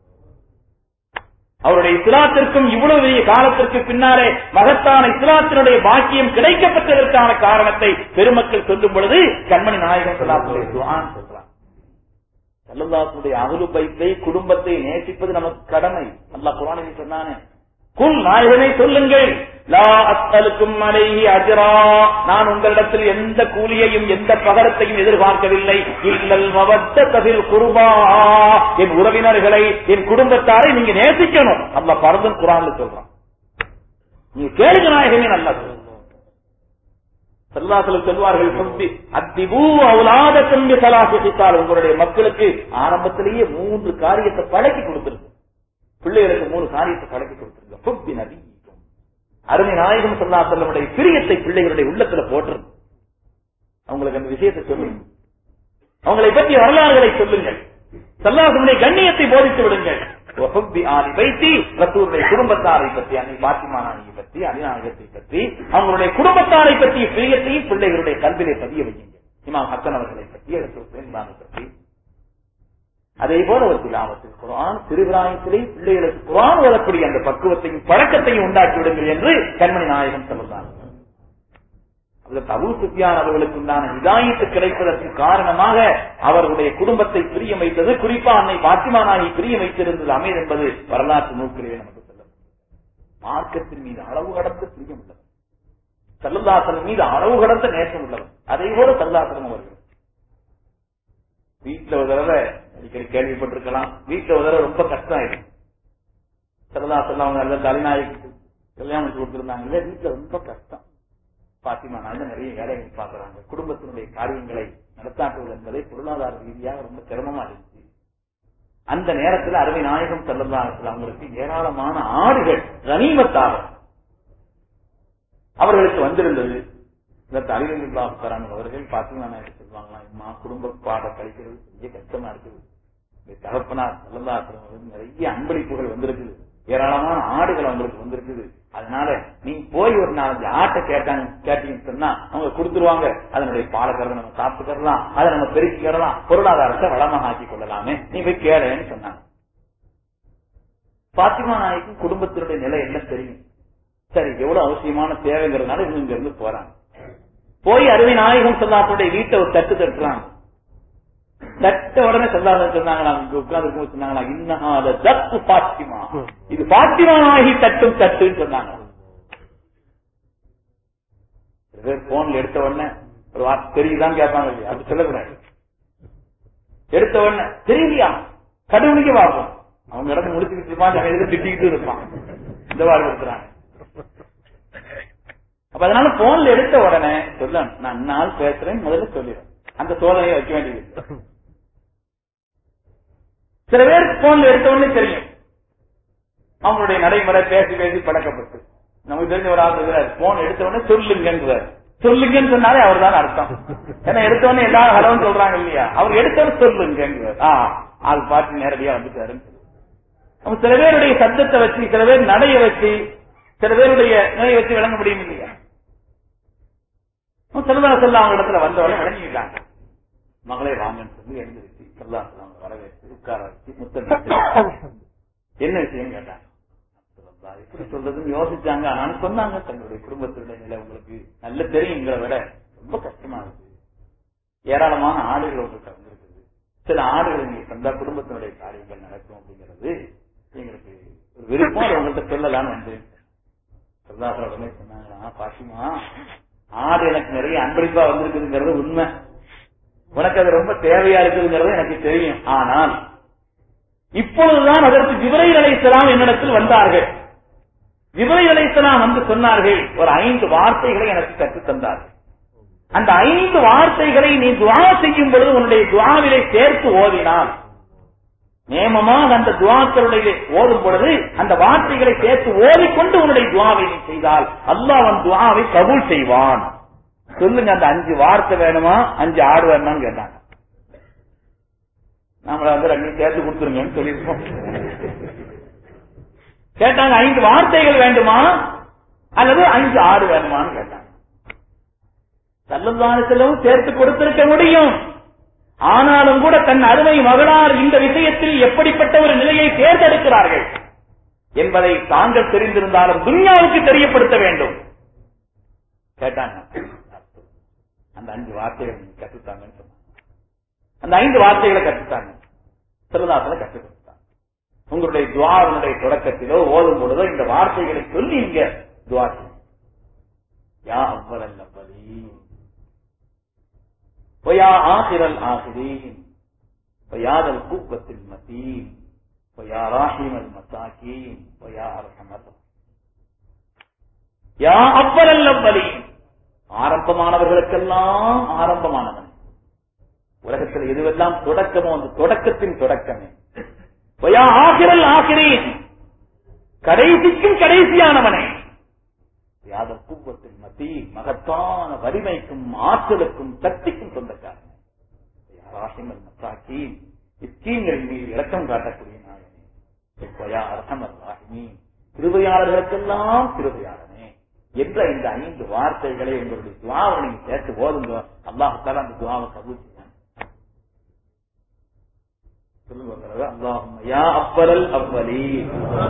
அவருடைய இஸ்லாத்திற்கும் இவ்வளவு பெரிய காலத்திற்கு பின்னாலே மகத்தான இஸ்லாத்தினுடைய பாக்கியம் கிடைக்கப்பட்டதற்கான காரணத்தை பெருமக்கள் சொல்லும் பொழுது கண்மணி நாயகம் சொல்லாத்துடைய துவான் சொல்றான் சல்லல்லாஹுடைய அகுலு பைத்தை குடும்பத்தை நேசிப்பது நமக்கு கடமை அல்லாஹ் குரானில் சொன்னானே குல் நாயகனை சொல்லுங்கள் லா அஸ்அலுக்கும் அலைஹி அஜ்ரா நான் உங்களிடத்தில் எந்த கூலியையும் எந்த பகரத்தையும் எதிர்பார்க்கவில்லை இல்லல் மவத்த பில் குர்பா என் உறவினர்களை என் குடும்பத்தாரை நீங்க நேசிக்கணும் அல்லாஹ் பரதன் குரான்ல சொல்றான் நீங்க கேளுங்க நாயகமே நல்லா சொல்லுங்க செல்லாசல் செல்வார்கள் சொல்லி அத்திபூ அவுலாத தம்பி சலாசித்தால் உங்களுடைய மக்களுக்கு ஆரம்பத்திலேயே மூன்று காரியத்தை பழக்கி கொடுத்திருக்கு பிள்ளைகளுக்கு மூணு காரியத்தை பழக்கி கொடுத்திருக்க புத்தி நதி அருமை நாயகம் சொல்லா செல்லமுடைய பிரியத்தை பிள்ளைகளுடைய உள்ளத்துல போட்டுருங்க அவங்களுக்கு அந்த விஷயத்தை சொல்லுங்க அவங்களை பற்றி வரலாறுகளை சொல்லுங்கள் சல்லாசனுடைய கண்ணியத்தை போதித்து விடுங்கள் வைத்தி ரசூருடைய குடும்பத்தாரை பற்றி அன்னை பாத்திமா நாயகை பற்றி அலிநாயகத்தை பற்றி அவங்களுடைய குடும்பத்தாரை பற்றிய பிரியத்தையும் பிள்ளைகளுடைய கல்வியை பதிய வையுங்க இமாம் ஹசன் அவர்களை பற்றி ரசூல் பற்றி அதே போல ஒரு திலாவத்தில் குரான் திருவிழாயத்திலே பிள்ளைகளுக்கு குரான் வரக்கூடிய அந்த பக்குவத்தையும் பழக்கத்தையும் உண்டாக்கி விடுங்கள் என்று கண்மணி நாயகம் சொல்லுகிறார் அதற்கு அபு சுஃபியான் அவர்களுக்கு உண்டான இதாயத்து கிடைப்பதற்கு காரணமாக அவர்களுடைய குடும்பத்தை பிரிய வைத்தது குறிப்பா அன்னை பாத்திமா நாயகி பிரிய வைத்திருந்தது அமைர் என்பது வரலாற்று நூக்கிலே நமக்கு சொல்ல மார்க்கத்தின் மீது அளவு கடந்த பிரியம் உள்ளவர் சல்லுதாசன் மீது அளவு கடந்த நேசம் உள்ளவர் அதே போல சல்லாசனம் அவர்கள் வீட்டுல ஒரு தடவை அடிக்கடி கேள்விப்பட்டிருக்கலாம் வீட்டுல ஒரு தடவை ரொம்ப கஷ்டம் ஆயிடும் சரதாசன் அவங்க நல்ல தலைநாயகி கல்யாணம் முடிச்சு கொடுத்திருந்தாங்க வீட்டுல ரொம்ப கஷ்டம் பாத்திமா நாள் நிறைய வேலைகள் பாக்குறாங்க குடும்பத்தினுடைய காரியங்களை நடத்தாட்டுவது என்பதை பொருளாதார ரீதியாக ரொம்ப சிரமமா இருந்துச்சு அந்த நேரத்தில் அருமை நாயகம் செல்லதாரத்தில் அவங்களுக்கு ஏராளமான ஆடுகள் கனிமத்தாக அவர்களுக்கு வந்திருந்தது இதற்கு அறிவில்லாத்தாரான அவர்கள் பாத்திமா நாயகம் சொல்லுவாங்களாம் அம்மா குடும்ப பாட கழிக்கிறது பெரிய கஷ்டமா இருக்குது இந்த தகப்பனார் செல்லதாரத்தில் நிறைய அன்பளிப்புகள் வந்திருக்குது ஏராளமான ஆடுகள் அவங்களுக்கு வந்திருக்குது அதனால நீ போய் ஒரு நாலஞ்சு ஆட்டை கேட்டாங்க கேட்டீங்கன்னு சொன்னா அவங்க கொடுத்துருவாங்க அதனுடைய பாலக்கறதை நம்ம சாப்பிட்டுக்கலாம் அதை நம்ம பெருக்கிக்கிறலாம் பொருளாதாரத்தை வளமாக ஆக்கி கொள்ளலாமே நீ போய் கேளேன்னு சொன்னாங்க பாத்திமா நாய்க்கும் குடும்பத்தினுடைய நிலை எல்லாம் தெரியும் சரி எவ்வளவு அவசியமான தேவைங்கிறதுனால இவங்க இங்க இருந்து போறாங்க போய் அருமை நாயகம் சொல்லாத்துடைய வீட்டை ஒரு தட்டு தட்டுறாங்க தட்ட உடனே சொல்லாத சொன்னாங்களா இங்க உட்கார்ந்து சொன்னாங்களா இன்னஹாத தத்து பாத்திமா இது பாத்திமா ஆகி தட்டும் தட்டுன்னு சொன்னாங்க சில பேர் போன்ல எடுத்த உடனே ஒரு வார்த்தை தெரியுதான் கேட்பாங்க இல்லையா அது சொல்லக்கூடாது எடுத்த உடனே தெரியலையா கடுமைக்கு பார்ப்போம் அவங்க இடத்துல முடிச்சுக்கிட்டு இருப்பான் எதுக்கு திட்டிக்கிட்டு இருப்பான் இந்த வாரம் இருக்கிறாங்க அப்ப அதனால போன்ல எடுத்த உடனே சொல்ல நான் நாள் பேசுறேன் முதல்ல சொல்லிடுறேன் அந்த சோதனையை வைக்க வேண்டியது சில பேருக்கு போன்ல எடுத்த உடனே தெரியும் அவங்களுடைய நடைமுறை பேசி பேசி பழக்கப்பட்டு நமக்கு தெரிஞ்ச ஒரு ஆள் இருக்கிறார் போன் எடுத்த உடனே சொல்லுங்கிறார் சொல்லுங்கன்னு சொன்னாலே அவர் தான் அர்த்தம் ஏன்னா எடுத்த உடனே எல்லாரும் ஹலோன்னு சொல்றாங்க இல்லையா அவர் எடுத்தவரை சொல்லுங்கிறார் ஆ ஆள் பாட்டு நேரடியா வந்துட்டாருன்னு நம்ம சில பேருடைய சத்தத்தை வச்சு சில பேர் நடைய வச்சு சில பேருடைய நிலையை வச்சு விளங்க முடியும் இல்லையா செல்வா செல்ல அவங்க இடத்துல வந்தவரை விளங்கிட்டாங்க மகளே வாங்கன்னு சொல்லி எழுந்திருச்சு செல்லா அவங்க வரவேற்று உட்கார வச்சு முத்தம் என்ன விஷயம் கேட்டாங்க எப்படி சொல்றதுன்னு யோசிச்சாங்க ஆனாலும் சொன்னாங்க தங்களுடைய குடும்பத்தினுடைய நிலை உங்களுக்கு நல்ல தெரியுங்கிற விட ரொம்ப கஷ்டமா இருக்கு ஏராளமான ஆடுகள் உங்களுக்கு வந்திருக்குது சில ஆடுகள் நீங்க தந்தா குடும்பத்தினுடைய காரியங்கள் நடக்கும் அப்படிங்கிறது எங்களுக்கு ஒரு விருப்பம் அதை உங்கள்கிட்ட சொல்லலாம்னு வந்து சொல்லாத உடனே சொன்னாங்க பாட்டிமா ஆடு எனக்கு நிறைய அன்பளிப்பா வந்திருக்குதுங்கிறது உண்மை உனக்கு அது ரொம்ப தேவையா இருக்குங்கிறது எனக்கு தெரியும் ஆனால் இப்பொழுதுதான் அதற்கு ஜிப்ரைல் அலைஹிஸ்ஸலாம் என்னிடத்தில் வந்தார்கள் ஜிப்ரைல் அலைஹிஸ்ஸலாம் வந்து சொன்னார்கள் ஒரு ஐந்து வார்த்தைகளை எனக்கு கற்றுத் தந்தார்கள் அந்த ஐந்து வார்த்தைகளை நீ துவா செய்யும் பொழுது உன்னுடைய துவாவிலே சேர்த்து ஓதினால் நியமமாக அந்த துவாக்களுடைய ஓதும் பொழுது அந்த வார்த்தைகளை சேர்த்து ஓதிக்கொண்டு உன்னுடைய துவாவை நீ செய்தால் அல்லாஹ் அவன் துவாவை கபூல் செய்வான் சொல்லுங்க அந்த அஞ்சு வார்த்தை வேணுமா அஞ்சு ஆடு வேணுமான்னு கேட்டாங்க நம்மள வந்து ரெண்டையும் சேர்த்து கொடுத்துருங்கன்னு சொல்லியிருக்கோம் கேட்டாங்க ஐந்து வார்த்தைகள் வேண்டுமா அல்லது அஞ்சு ஆடு வேணுமான்னு கேட்டாங்க சல்லல்லாஹு செல்லவும் சேர்த்து கொடுத்திருக்க முடியும் ஆனாலும் கூட தன் அருமை மகளார் இந்த விஷயத்தில் எப்படிப்பட்ட ஒரு நிலையை தேர்ந்தெடுக்கிறார்கள் என்பதை தாங்கள் தெரிந்திருந்தாலும் துன்யாவுக்கு தெரியப்படுத்த வேண்டும் கேட்டாங்க அந்த அஞ்சு வார்த்தைகள் நீங்க கற்றுத்தாங்கன்னு சொன்னாங்க அந்த ஐந்து வார்த்தைகளை கற்றுத்தாங்க சிறுதாசனை கற்றுக் கொடுத்தாங்க உங்களுடைய துவாவினுடைய தொடக்கத்திலோ ஓதும் பொழுதோ இந்த வார்த்தைகளை சொல்லி நீங்க துவா செய்யுங்க. யா அவ்வல் அவ்வலீன் ويا آخر الآخرين ويا ذا القوة المتين ويا راحم المساكين ويا أرحم الراحمين யா அவ்வல் அவ்வலீன் ஆரம்பமானவர்களுக்கெல்லாம் ஆரம்பமானவன் உலகத்தில் எதுவெல்லாம் தொடக்கமோ அந்த தொடக்கத்தின் தொடக்கமே வயா ஆகிரல் ஆகிறேன் கடைசிக்கும் கடைசியானவனே யாத குவத்தின் மத்தி மகத்தான வலிமைக்கும் ஆற்றலுக்கும் சக்திக்கும் சொந்தக்காரன் யாராசிமல் மத்தாக்கி இஸ்கீன்களின் மீது இலக்கம் காட்டக்கூடிய நாயனே வயா அரசமர் ராகினி திருவையாளர்களுக்கெல்லாம் திருவையாளனே என்ற இந்த ஐந்து வார்த்தைகளை உங்களுடைய துவாவை நீங்க சேர்த்து ஓதுங்க அல்லாஹால அந்த துவாவை கபூல் செய்வாங்க சொல்லுங்க ஒரு தடவை. அல்லாஹும்ம யா அவ்வலல் அவ்வலீன்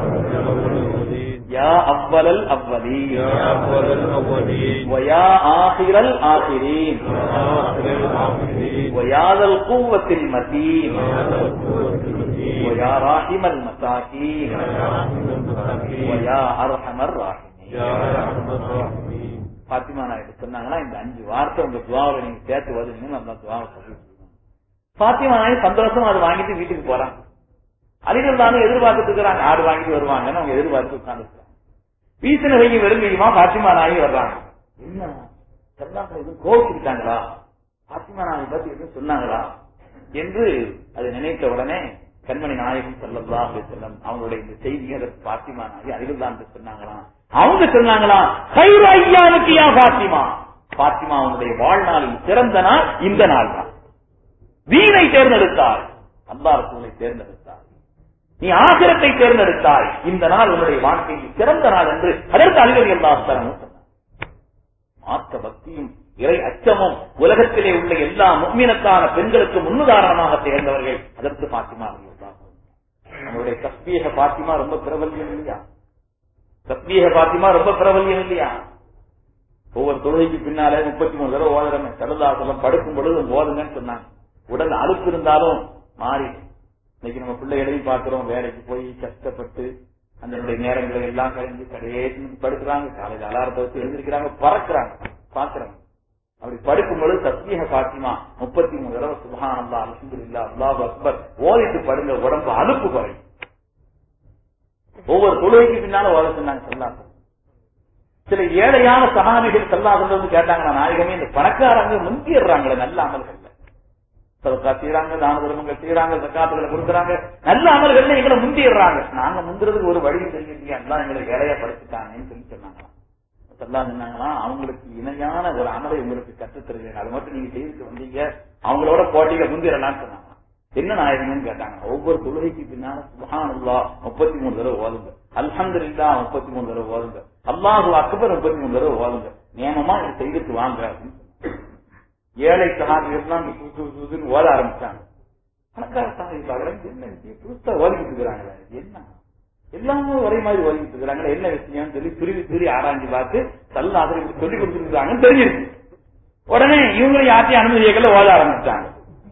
யா அவ்வலல் அவ்வலீன் يا أول الأولين ويا آخر الآخرين وآخر الآخرين ويا ذا القوة المتين يا ذا القوة المتين ويا راحم المساكين يا رحم المساكين ويا أرحم الراحمين يا أرحم الراحمين பாத்திமா நாயுடு சொன்னாங்களா இந்த அஞ்சு வார்த்தை உங்க துவாவை நீங்க சேர்த்து வருவீங்கன்னு அந்த துவாவை கபூல் செய்வாங்க. பாத்திமா நாயுடு சந்தோஷமா அதை வாங்கிட்டு வீட்டுக்கு போறாங்க அலிகள் தானே எதிர்பார்த்துட்டு இருக்கிறாங்க ஆடு வாங்கிட்டு வருவாங்கன்னு அவங்க எதிர்பார்த்து உட்கார்ந்து வீசின கையை வெறும் பாத்திமா நாயி வர்றாங்க என்ன செல்லாம எதுவும் கோவிச்சுக்கிட்டாங்களா பாத்திமா நாயை பத்தி எதுவும் சொன்னாங்களா என்று அதை நினைத்த உடனே கண்மணி நாயகம் செல்லல்லா செல்லம் அவங்களுடைய இந்த செய்தியை அதற்கு பாத்திமா நாயி அருகில் தான் சொன்னாங்களாம் அவங்க சொன்னாங்களா கைரு ஐயாவுக்கு யா பாத்திமா பாத்திமா அவனுடைய வாழ்நாளில் சிறந்த நாள் இந்த நாள் தான் வீணை தேர்ந்தெடுத்தாள் அல்லா ரசூலை தேர்ந்தெடுத்தாள் நீ ஆகிரத்தை தேர்ந்தெடுத்தாய் இந்த நாள் உன்னுடைய வாழ்க்கையில் சிறந்த நாள் என்று அதற்கு அழிவதி அல்லா சொன்னார் மார்க்க பக்தியும் இறை அச்சமும் உலகத்திலே உள்ள எல்லா முக்மீனத்தான பெண்களுக்கு முன்னுதாரணமாக தேர்ந்தவர்கள் அதற்கு பாத்திமா ரலியல்லாஹு அன்ஹா. நம்மளுடைய தஸ்பீக பாத்திமா ரொம்ப பிரபல்யம் இல்லையா தஸ்பீக பாத்திமா ரொம்ப பிரபல்யம் இல்லையா ஒவ்வொரு தொழுகைக்கு பின்னாலே முப்பத்தி மூணு தடவை ஓதுறமே சரதாசலம் படுக்கும் பொழுது ஓதுங்கன்னு சொன்னாங்க உடல் அலுப்பு இருந்தாலும் மாறி இன்னைக்கு நம்ம பிள்ளைகளையும் பார்க்கிறோம் வேலைக்கு போய் கஷ்டப்பட்டு அதனுடைய நேரங்களை எல்லாம் கழிஞ்சு கடைசி படுக்கிறாங்க காலையில அலாரத்தை வச்சு எழுந்திருக்கிறாங்க பறக்குறாங்க பாக்குறாங்க அப்படி படுக்கும்பொழுது தஸ்மீக பாத்திமா முப்பத்தி மூணு தடவை சுபஹானல்லா அல்ஹம்துலில்லாஹ் அல்லாஹ் அக்பர் ஓதிட்டு படுங்க உடம்பு அலுப்பு குறையும் ஒவ்வொரு தொழுகைக்கு பின்னால ஓத சொன்னாங்க சொல்லாங்க சில ஏழையான சகாபிகள் செல்லாதது வந்து கேட்டாங்க நாயகமே இந்த பணக்காரங்க முந்திடுறாங்களே நல்ல அமல்கள்ல சதக்கா செய்யறாங்க தான தர்மங்கள் செய்யறாங்க சக்காத்துகளை கொடுக்கறாங்க நல்ல அமல்கள்ல எங்களை முந்திடுறாங்க நாங்க முந்துறதுக்கு ஒரு வழி தெரியலையா எல்லாம் எங்களை வேலையா படுத்திட்டாங்கன்னு சொல்லி சொன்னாங்களாம் எல்லாம் சொன்னாங்களாம் அவங்களுக்கு இணையான ஒரு அமலை உங்களுக்கு கற்றுத் தருகிறேன் அது மட்டும் நீங்க செய்துட்டு வந்தீங்க அவங்களோட போட்டியில முந்திரலாம்னு சொன்னாங்க என்ன நாயகம்னு கேட்டாங்க ஒவ்வொரு தொழுகைக்கு பின்னால சுபஹானல்லா முப்பத்தி மூணு தடவை ஓதுங்க அல்ஹம்துலில்லா முப்பத்தி மூணு தடவை ஓதுங்க அல்லாஹு அக்பர் முப்பத்தி மூணு தடவை ஓதுங்க நியமமா இதை செய்துட்டு வாங்க அப்படின்னு சொன்னாங்க. ஏழை சகாபிகள்லாம் இந்த புது புது புதுன்னு ஓத ஆரம்பிச்சாங்க பணக்கார சகாபிகள் என்ன விஷயம் புதுசா ஓதிக்கிட்டு இருக்கிறாங்களே என்ன எல்லாமே ஒரே மாதிரி ஓதிக்கிட்டு இருக்கிறாங்களே என்ன விஷயம் சொல்லி துருவி துருவி ஆராய்ஞ்சு பார்த்து நல்ல ஆசிரியர் சொல்லி கொடுத்துருக்காங்கன்னு தெரிஞ்சிருக்கு உடனே இவங்களும் யார்ட்டையும் அனுமதி கேட்கல ஓத ஆரம்பிச்சாங்க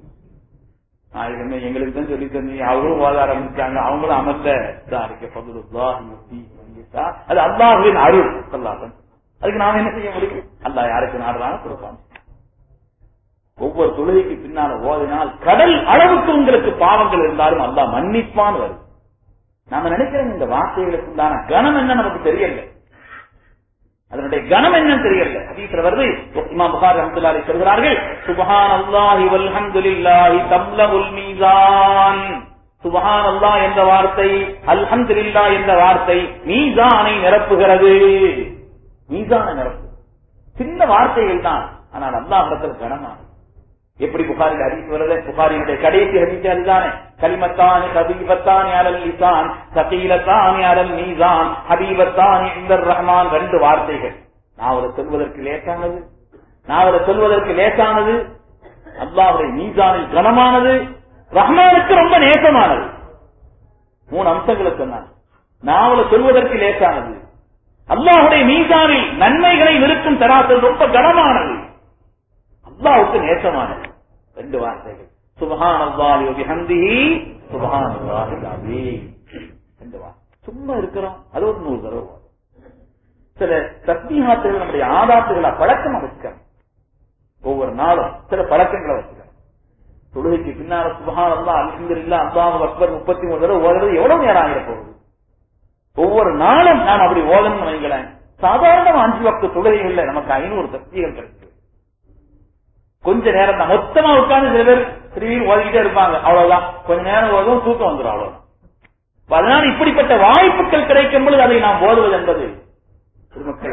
நாயகமே எங்களுக்கு தான் சொல்லி தந்தீங்க அவங்களும் ஓத ஆரம்பிச்சாங்க அவங்களும் அமர்ந்த தாரிக்க பதுலுல்லாஹி யுத்தி மன் யஷா. அது அல்லாஹுவின் அருள் அல்லாஹ் அதுக்கு நாம என்ன செய்ய முடியும் அல்லாஹ் யாருக்கு நாடுறாங்க கொடுப்பாங்க ஒவ்வொரு தொழுகைக்கு பின்னால ஓதினால் கடல் அளவுக்கு உங்களுக்கு பாவங்கள் இருந்தாலும் அல்லாஹ் மன்னிப்பான் வருது நாம நினைக்கிறோம் இந்த வார்த்தைகளுக்கு உண்டான கணம் என்ன நமக்கு தெரியல அதனுடைய கணம் என்னன்னு தெரியல ஹதீஸ்ல வருது இமாம் புகார் ரஹ்மத்துல்லாஹி சொல்கிறார்கள் சுப்ஹான் அல்லாஹி வல்ஹம்துலில்லாஹி தம்லஉல் மீசான் சுபஹான் அல்லாஹ் என்ற வார்த்தை அல்ஹம்துலில்லாஹ் என்ற வார்த்தை மீசானை நிரப்புகிறது மீசானை நிரப்பு சின்ன வார்த்தைகள் தான் ஆனால் அல்லாஹ் இடத்துல கனமானது எப்படி புகாரில் ஹதீஸ் வருது புகாரினுடைய கடைசி ஹதீஸ் அதுதானே கலிமத்தானி ஹபீபத்தானி அலல் லிசான் சகீலத்தானி அலல் மீசான் ஹபீபத்தானி இந்தர் ரஹ்மான் ரெண்டு வார்த்தைகள் நாவல சொல்வதற்கு லேசானது நாவல சொல்வதற்கு லேசானது அல்லாஹுடைய மீசானில் கனமானது ரஹ்மானுக்கு ரொம்ப நேசமானது மூணு அம்சங்களை சொன்னாங்க நாவல சொல்வதற்கு லேசானது அல்லாஹுடைய மீசானில் நன்மைகளை நிறுத்தும் தராசல் ரொம்ப கனமானது அல்லாவுக்கு நேசமானது ரெண்டு வார்த்தைகள் சுபஹான் அல்லாஹி வபிஹம்திஹி சுபஹான் அல்லாஹி அலீம் ரெண்டு வார்த்தை சும்மா இருக்கிறோம் அது ஒரு நூறு தடவை வரும். சில தஸ்மீஹாத்துகள் நம்முடைய ஆதாத்துகளை பழக்கமா வச்சுக்கணும் ஒவ்வொரு நாளும் சில பழக்கங்களை வச்சுக்கணும் தொழுகைக்கு பின்னால சுபஹான் அல்லா அல்ஹம்துலில்லாஹ் அல்லாஹு அக்பர் முப்பத்தி மூணு தடவை ஓதுறது எவ்வளவு நேரம் ஆகிட போகுது ஒவ்வொரு நாளும் நாம் அப்படி ஓதணும் வைங்களேன் சாதாரண அஞ்சு வக்த தொழுகைகள்ல நமக்கு ஐநூறு தஸ்திகள் கிடைக்கும் கொஞ்ச நேரம் தான் மொத்தமா உட்கார்ந்து சில பேர் திரும்பி ஓதிக்கிட்டே இருப்பாங்க அவ்வளவுதான் கொஞ்ச நேரம் ஓதும் தூக்கம் வந்துடும் அவ்வளவுதான் அதனால இப்படிப்பட்ட வாய்ப்புகள் கிடைக்கும் பொழுது அதை நாம் ஓதுவது என்பது திருமக்களே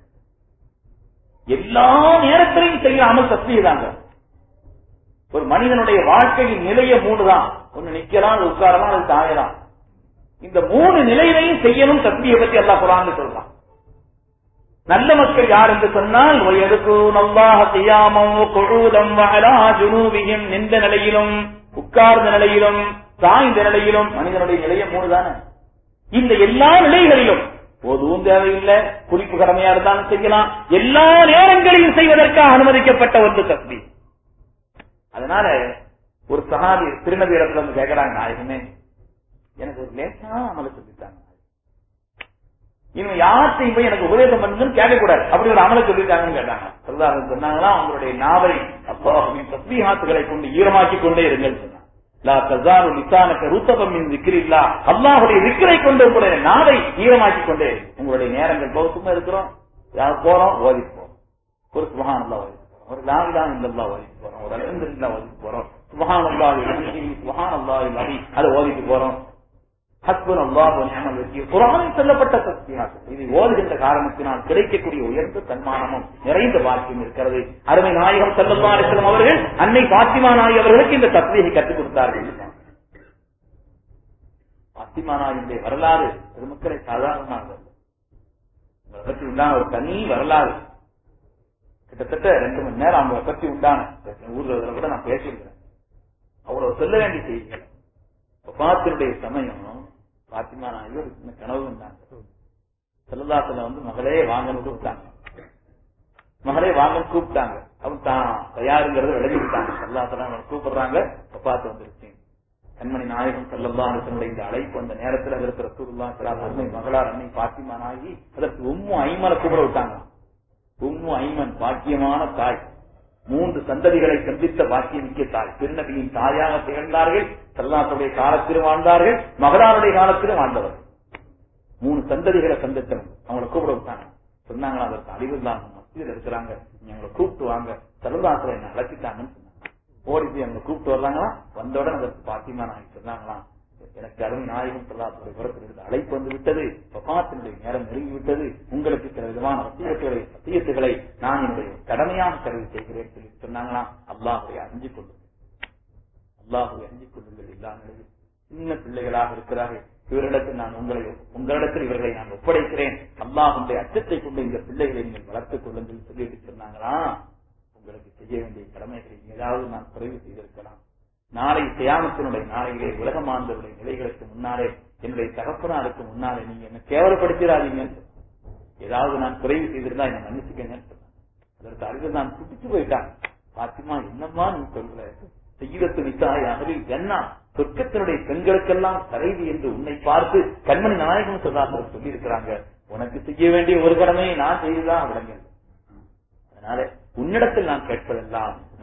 எல்லா நேரத்திலையும் செய்ய அமல் தஸ்மீதாங்க ஒரு மனிதனுடைய வாழ்க்கையின் நிலைய மூணு தான் ஒண்ணு நிக்கலாம் அது உட்காரலாம் அது தாயலாம் இந்த மூணு நிலையிலையும் செய்யணும் தஸ்மியை பத்தி எல்லாம் குரான் சொல்றான் நல்ல மக்கள் யார் என்று சொன்னால் நின்ற நிலையிலும் உட்கார்ந்த நிலையிலும் சாய்ந்த நிலையிலும் மனிதனுடைய நிலையை மூணு தானே இந்த எல்லா நிலைகளிலும் போதுவும் தேவையில்லை குறிப்பு கடமையா இருந்தாலும் செய்யலாம் எல்லா நேரங்களிலும் செய்வதற்காக அனுமதிக்கப்பட்ட ஒன்று தஸ்மி அதனால ஒரு சகாதி திருநபி இடத்துல வந்து கேட்கிறாங்க நாயகமே எனக்கு ஒரு லேசா அமல சொல்லிட்டாங்க இவன் யார்த்தையும் போய் எனக்கு உபதேசம் பண்ணுங்கன்னு கேட்கக்கூடாது அப்படி ஒரு அமலை சொல்லிட்டாங்கன்னு கேட்டாங்க சொல்லார்கள் சொன்னாங்களா அவங்களுடைய நாவை அப்போ தஸ்மீஹாத்துகளை கொண்டு ஈரமாக்கி கொண்டே இருங்கள் சொன்னாங்க லா தசாரு லிசானக்க ருத்தபம் மின் திக்ரில்லா அல்லாஹுடைய விக்கிரை கொண்டு உங்களுடைய நாவை ஈரமாக்கி கொண்டே இரு. உங்களுடைய நேரங்கள் போக சும்மா இருக்கிறோம் யார் போறோம் ஓதிட்டு போறோம் ஒரு சுபஹான் அல்லா ஓதிட்டு போறோம் ஒரு லாவிதான் இல்லல்லா ஓதிட்டு போறோம் ஒரு அலந்தில்லா ஓதிட்டு போறோம் சுபஹான் அல்லா சுபஹான் அல்லா அதை ஓதிட்டு போறோம் ஹஸ்பன் அல்லாஹ் நியமல் வக்கீல் குரானில் சொல்லப்பட்ட சக்தியாகும் இதை ஓதுகின்ற காரணத்தினால் கிடைக்கக்கூடிய உயர்ந்த தன்மானமும் நிறைந்த பாக்கியம் இருக்கிறது அருமை நாயகம் செல்லல்லா அலிஸ்லாம் அவர்கள் அன்னை பாத்திமா நாய் அவர்களுக்கு இந்த தத்வீகை கற்றுக் கொடுத்தார்கள் பாத்திமா நாயினுடைய வரலாறு பெருமக்களை சாதாரணமாக உங்களை பற்றி உண்டான ஒரு தனி வரலாறு கிட்டத்தட்ட ரெண்டு மணி நேரம் அவங்களை பற்றி உண்டான ஊர்ல கூட நான் பேசியிருக்கிறேன் அவ்வளவு சொல்ல வேண்டிய செய்திகள் பாத்தினுடைய சமயம் பாத்திமா நாயகி ஒரு சின்ன கனவு இருந்தாங்க செல்லதாத்துல வந்து மகளே வாங்கன்னு கூப்பிட்டாங்க மகளே வாங்கன்னு கூப்பிட்டாங்க அவன் தான் தயாருங்கிறத விளங்கிட்டாங்க செல்லாத்துல அவங்களை கூப்பிடுறாங்க பார்த்து வந்துருச்சு கண்மணி நாயகம் செல்லல்லா தன்னுடைய இந்த அழைப்பு அந்த நேரத்தில் இருக்கிற சூருல்லா சிலால் அருமை மகளார் அன்னை பாத்திமா நாயகி அதற்கு உம்மு ஐமனை கூப்பிட விட்டாங்க உம்மு ஐமன் பாக்கியமான தாய் மூன்று சந்ததிகளை சந்தித்த பாக்கியமிக்க தாய் திருநபியின் தாயாக திகழ்ந்தார்கள் செல்லாத்துடைய காலத்திலும் வாழ்ந்தார்கள் மகளாருடைய காலத்திலும் வாழ்ந்தவர் மூணு சந்ததிகளை சந்தித்தவங்க அவங்களை கூப்பிட விட்டாங்க சொன்னாங்களா அதற்கு அறிவு தான் மத்தியில் இருக்கிறாங்க நீங்க அவங்களை கூப்பிட்டு வாங்க செல்லதாசரை என்ன அழைச்சிட்டாங்கன்னு சொன்னாங்க ஓடி போய் அவங்க கூப்பிட்டு வர்றாங்களா வந்தவுடன் அதற்கு பாத்திமா நாயகி சொன்னாங்களாம் எனக்கு அருமை நாயகம் செல்லாத்துடைய புறத்திலிருந்து அழைப்பு வந்து விட்டது பபாத்தினுடைய நேரம் நெருங்கி விட்டது உங்களுக்கு சில விதமான வசியத்துகளை சத்தியத்துகளை நான் என்னுடைய கடமையான கருவி செய்கிறேன் சொல்லி சொன்னாங்களாம் அல்லாஹுடைய அஞ்சு கொள்ளுங்கள் அல்லாஹுவை அஞ்சிக் கொள்ளுங்கள் எல்லா நிலையில் சின்ன பிள்ளைகளாக இருக்கிறார்கள் இவரிடத்தில் நான் உங்களை உங்களிடத்தில் இவர்களை நான் ஒப்படைக்கிறேன் அல்லாஹுடைய அச்சத்தை கொண்டு இந்த பிள்ளைகளை நீங்கள் வளர்த்துக் கொள்ளுங்கள் சொல்லிட்டு சொன்னாங்களா உங்களுக்கு செய்ய வேண்டிய கடமைகளை ஏதாவது நான் குறைவு செய்திருக்கலாம் நாளை தியானத்தினுடைய நாளையிலே உலகமாந்தருடைய நிலைகளுக்கு முன்னாலே என்னுடைய தகப்பனாருக்கு முன்னாலே நீங்க என்ன கேவலப்படுத்திடாதீங்கன்னு ஏதாவது நான் குறைவு செய்திருந்தா என்ன மன்னிச்சுக்கங்கன்னு சொன்னாங்க அதற்கு அருகில் நான் துடிச்சு போயிட்டாங்க பாத்திமா என்னம்மா நீ சொல்ற செய்யத்து நிசாய் அகலில் ஜன்னா சொர்க்கத்தினுடைய பெண்களுக்கெல்லாம் தலைவி என்று உன்னை பார்த்து கண்மணி நாயகம் சொல்லாசர் சொல்லி இருக்கிறாங்க உனக்கு செய்ய வேண்டிய ஒரு கடமையை நான் செய்துதான் விளங்க அதனால உன்னிடத்தில் நான் கேட்பதெல்லாம்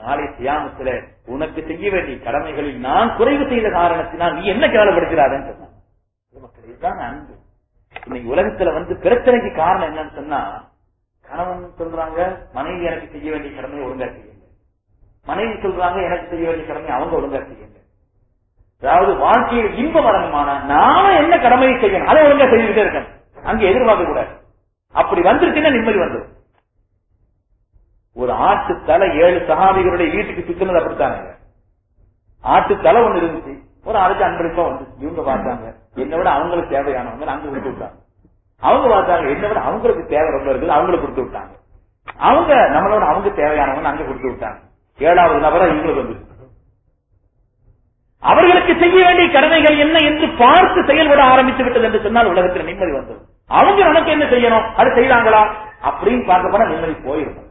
நாளை சியாமத்துல உனக்கு செய்ய வேண்டிய கடமைகளில் நான் குறைவு செய்த காரணத்தினால் நீ என்ன கேவலப்படுகிறாருன்னு சொன்னான் மக்கள் இதுதான் அன்பு இன்னைக்கு உலகத்துல வந்து பிரச்சனைக்கு காரணம் என்னன்னு சொன்னா கணவன் சொல்றாங்க மனைவி எனக்கு செய்ய வேண்டிய கடமையை ஒழுங்கா செய்யுங்க மனைவி சொல்றாங்க எனக்கு செய்ய வேண்டிய கடமை அவங்க ஒழுங்கா செய்யுங்க அதாவது வாழ்க்கையில் இன்பம் வரணுமானா நாம என்ன கடமையை செய்யணும் அதை ஒழுங்கா செய்துகிட்டே இருக்கணும் அங்க எதிர்பார்க்க கூடாது அப்படி வந்துருச்சுன்னா நிம்மதி வந்துடும் ஒரு ஆட்டு தலை ஏழு சகாபிகளுடைய வீட்டுக்கு சுத்தினது அப்படித்தானுங்க ஆட்டு தலை ஒண்ணு இருந்துச்சு ஒரு ஆளுக்கு அன்பளிப்பா வந்து இவங்க பார்த்தாங்க என்னை விட அவங்களுக்கு தேவையானவங்க அங்க கொடுத்து விட்டாங்க அவங்க பார்த்தாங்க என்னை விட அவங்களுக்கு தேவை ரொம்ப இருக்குது அவங்களுக்கு கொடுத்து விட்டாங்க அவங்க நம்மளோட அவங்க தேவையானவங்க அங்க கொடுத்து விட்டாங்க ஏழாவது நபரா இவங்களுக்கு வந்து அவர்களுக்கு செய்ய வேண்டிய கடமைகள் என்ன என்று பார்த்து செயல்பட ஆரம்பித்து விட்டது என்று சொன்னால் உலகத்தில் நிம்மதி வந்தது அவங்க நமக்கு என்ன செய்யணும் அது செய்யறாங்களா அப்படின்னு பார்க்க போனா நிம்மதி போயிருக்கும்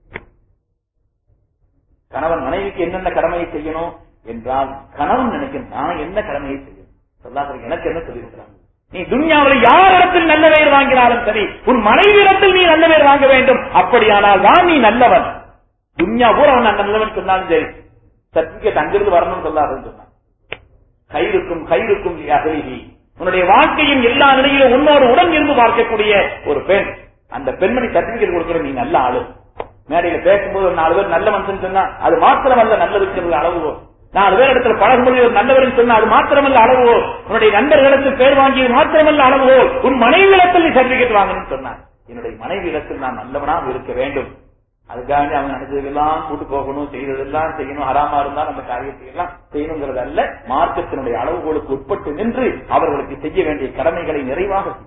கணவன் மனைவிக்கு என்னென்ன கடமையை செய்யணும் என்றால் கணவன் நினைக்கணும் நான் என்ன கடமையை செய்யணும் சொல்லாத எனக்கு என்ன சொல்லியிருக்கிறாங்க நீ துன்யாவில் யார் இடத்தில் நல்ல பெயர் வாங்கினாலும் சரி உன் மனைவி இடத்தில் நீ நல்ல பெயர் வாங்க வேண்டும் அப்படியானால் தான் நீ நல்லவன் துன்யா பூரா அவன் நல்லவன் சொன்னாலும் சரி சர்டிபிகேட் அங்கிருந்து வரணும்னு சொல்லாதுன்னு சொன்னான் கயிறுக்கும் கயிறுக்கும் அகலிகி உன்னுடைய வாழ்க்கையின் எல்லா நிலையிலும் உன்னோடு உடன் இருந்து பார்க்கக்கூடிய ஒரு பெண் அந்த பெண்மணி சர்டிபிகேட் கொடுக்கிற நீ நல்ல ஆளு மேடையில பேசும்போது ஒரு நாலு பேர் நல்ல மனுஷன் சொன்னா அது மாத்திரமல்ல நல்லதுக்கு அளவுவோ நாலு பேர் இடத்துல பழகும்போது ஒரு நல்லவர்கள் சொன்னா அது மாத்திரமல்ல அளவுவோ உன்னுடைய நண்பர்களிடத்தில் பேர் வாங்கியது மாத்திரமல்ல அளவுவோ உன் மனைவி இடத்தில் நீ சர்டிபிகேட் வாங்கணும்னு சொன்னான் என்னுடைய மனைவி இடத்தில் நான் நல்லவனாக இருக்க வேண்டும் அதுக்காக அவங்க நினைச்சதெல்லாம் கூட்டு போகணும் செய்ததெல்லாம் செய்யணும் ஹராமா இருந்தா நம்ம காரியத்தை எல்லாம் செய்யணுங்கிறது அல்ல மார்க்கத்தினுடைய அளவுகளுக்கு உட்பட்டு நின்று அவர்களுக்கு செய்ய வேண்டிய கடமைகளை நிறைவாக செய்ய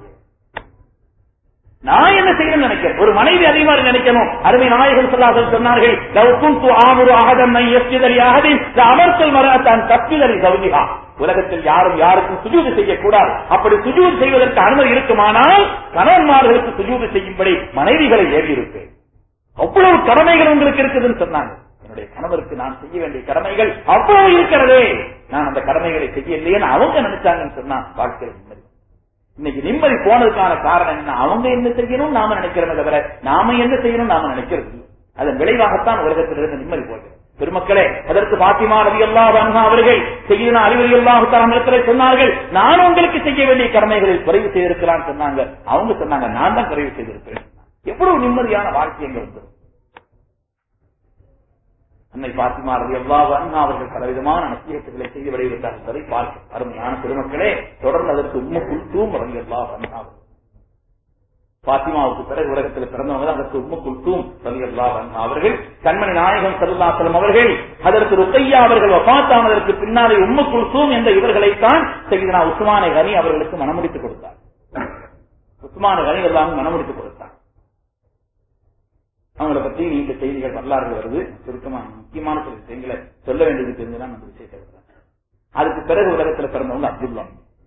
நான் என்ன செய்யணும்னு நினைக்கிறேன் ஒரு மனைவி அதிகமா நினைக்கணும் அருமை நாயகன் சொல்லார்கள் சொன்னார்கள் லவ் குந்து ஆமுரு அகதம் எஸ்திதலி அகதின் அமர்த்தல் மர தான் தப்பிதலி சௌதிகா உலகத்தில் யாரும் யாருக்கும் சுஜூது செய்யக்கூடாது அப்படி சுஜூது செய்வதற்கு அனுமதி இருக்குமானால் கணவன்மார்களுக்கு சுஜூது செய்யும்படி மனைவிகளை ஏறி இருப்பேன் அவ்வளவு கடமைகள் உங்களுக்கு இருக்குதுன்னு சொன்னாங்க என்னுடைய கணவருக்கு நான் செய்ய வேண்டிய கடமைகள் அவ்வளவு இருக்கிறதே நான் அந்த கடமைகளை செய்யலையேன்னு அவங்க நினைச்சாங்கன்னு சொன்னா வாழ்க்கையில் நிம்மதி இன்னைக்கு நிம்மதி போனதுக்கான காரணம் என்ன அவங்க என்ன செய்யணும் நாம நினைக்கிறோமே தவிர நாம என்ன செய்யணும் நாம நினைக்கிறது இல்லை. அதன் விளைவாகத்தான் உலகத்திலிருந்து நிம்மதி போகிறது பெருமக்களே அதற்கு பாத்திமா ரவி அல்லா அவர்கள் செய்யணும் அறிவுரை அல்லாஹு சொன்னார்கள் நான் உங்களுக்கு செய்ய வேண்டிய கடமைகளில் குறைவு செய்திருக்கிறான் சொன்னாங்க அவங்க சொன்னாங்க நான் தான் குறைவு செய்திருக்கிறேன் எவ்வளவு நிம்மதியான வாழ்க்கை எங்க இருந்தது அன்னை பாத்திமா ரவி அல்லா அவர்கள் பலவிதமான நசியத்துகளை செய்து விடைவிட்டார்கள் என்பதை பார்க்க அருமையான பெருமக்களே தொடர்ந்து அதற்கு உண்மை குல்தூம் ரவி அல்லா அவர்கள் பாத்திமாவுக்கு பிறகு உலகத்தில் பிறந்தவங்க தான் அதற்கு உம்மு குல்தூம் ரவி அல்லா அவர்கள் கண்மணி நாயகம் சல்லாசலம் அவர்கள் அதற்கு ருக்கையா அவர்கள் வபாத்தானதற்கு பின்னாலே உம்மு குல்தூம் என்ற இவர்களைத்தான் செய்தனா உஸ்மானை கனி அவர்களுக்கு மனமுடித்துக் கொடுத்தார் உஸ்மான கனி எல்லாம் மனமுடித்துக் கொடுத்தார் அவங்கள பத்தி நீண்ட செய்திகள் வரலாறு வருது சுருக்கமா முக்கியமான சில செய்திகளை சொல்ல வேண்டியது தெரிஞ்சுதான் அந்த விஷயத்தை சொல்றேன். அதுக்கு பிறகு உலகத்துல பிறந்தவங்க அப்துல்லா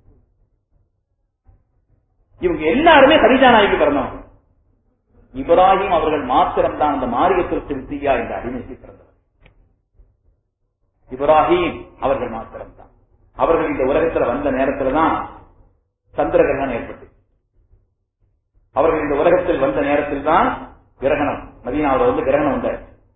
இவங்க எல்லாருமே ஹரிஜா நாய்க்கு பிறந்தவங்க இப்ராஹிம் அவர்கள் மாத்திரம்தான் அந்த மாரியத்தில் திருத்தியா என்ற அடிமைக்கு பிறந்தவர் இப்ராஹிம் அவர்கள் மாத்திரம்தான் அவர்கள் இந்த உலகத்துல வந்த நேரத்துல தான் சந்திர கிரகணம் ஏற்பட்டு அவர்கள் இந்த உலகத்தில் வந்த நேரத்தில் தான் கிரகணம் மதீனாவில் வந்து கிரகணம் வந்தார்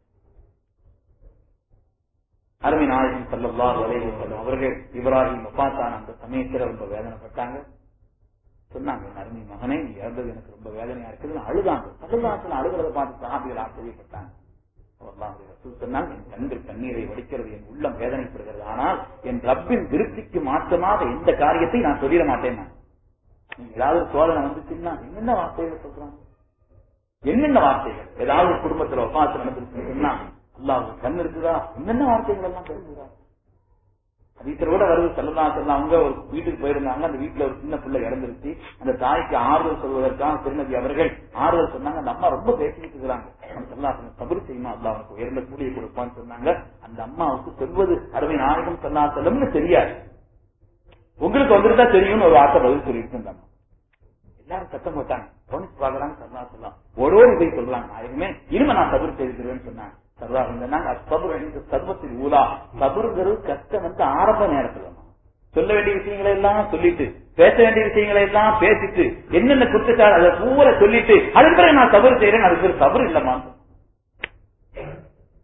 அருமை நாயகம் சல்லல்லா வலைவு செல்லும் அவர்கள் இப்ராஹிம் வபாத்தான் அந்த சமயத்தில் ரொம்ப வேதனைப்பட்டாங்க சொன்னாங்க என் அருமை மகனே நீ இறந்தது எனக்கு ரொம்ப வேதனையா இருக்குது அழுதாங்க சல்லல்லாத்துல அழுகிறத பார்த்து சஹாபிகள் ஆச்சரியப்பட்டாங்க அல்லாஹ்வுடைய ரசூல் சொன்னாங்க என் கண்கள் கண்ணீரை வடிக்கிறது என் உள்ளம் வேதனைப்படுகிறது ஆனால் என் ரப்பின் திருப்திக்கு மாற்றமாக எந்த காரியத்தை நான் சொல்லிட மாட்டேன் நான் நீங்க ஏதாவது ஒரு சோதனை வந்துச்சுன்னா என்னென்ன வார்த்தைகள் சொல்றாங்க என்னென்ன வார்த்தைகள் ஏதாவது ஒரு குடும்பத்துல ஒப்பாத்து நடந்துருச்சுன்னு சொன்னா அல்லாஹ் கண் இருக்குதா என்னென்ன வார்த்தைகள் எல்லாம் பேசுகிறா அதீசரோட வருது செல்லலாம் செல்லாம் அவங்க ஒரு வீட்டுக்கு போயிருந்தாங்க அந்த வீட்டுல ஒரு சின்ன பிள்ளை இறந்துருச்சு அந்த தாய்க்கு ஆறுதல் சொல்வதற்காக திருநதி அவர்கள் ஆறுதல் சொன்னாங்க அந்த அம்மா ரொம்ப பேசிக்கிட்டு இருக்கிறாங்க அந்த செல்லாசன சபரி செய்யுமா அல்லா அவனுக்கு உயர்ந்த கூலியை கொடுப்பான்னு சொன்னாங்க அந்த அம்மாவுக்கு சொல்வது அருமை நாயகம் செல்லாசலம்னு தெரியாது உங்களுக்கு வந்துருந்தா தெரியும்னு ஒரு வார்த்தை பதில் சொல்லிட்டு அந்த அம்மா எல்லாரும் சத்தம் போட்டாங்க கவனிச்சு பாக்குறாங்க சல்லா சொல்லலாம் ஓடோடி போய் சொல்றாங்க நாயகமே இனிமே நான் சபர் செய்திருவேன்னு சொன்னாங்க சர்வாக சொன்னாங்க சபுர் இந்த சர்வத்தில் ஊலா சபுருங்கிறது கஷ்டம் வந்து ஆரம்ப நேரத்துல தான். சொல்ல வேண்டிய விஷயங்களை எல்லாம் சொல்லிட்டு பேச வேண்டிய விஷயங்களை எல்லாம் பேசிட்டு என்னென்ன குற்றச்சாட்டு அதை பூரா சொல்லிட்டு அதுக்கு பிறகு நான் சபர் செய்யறேன் அதுக்கு பேர் சபர் இல்லமா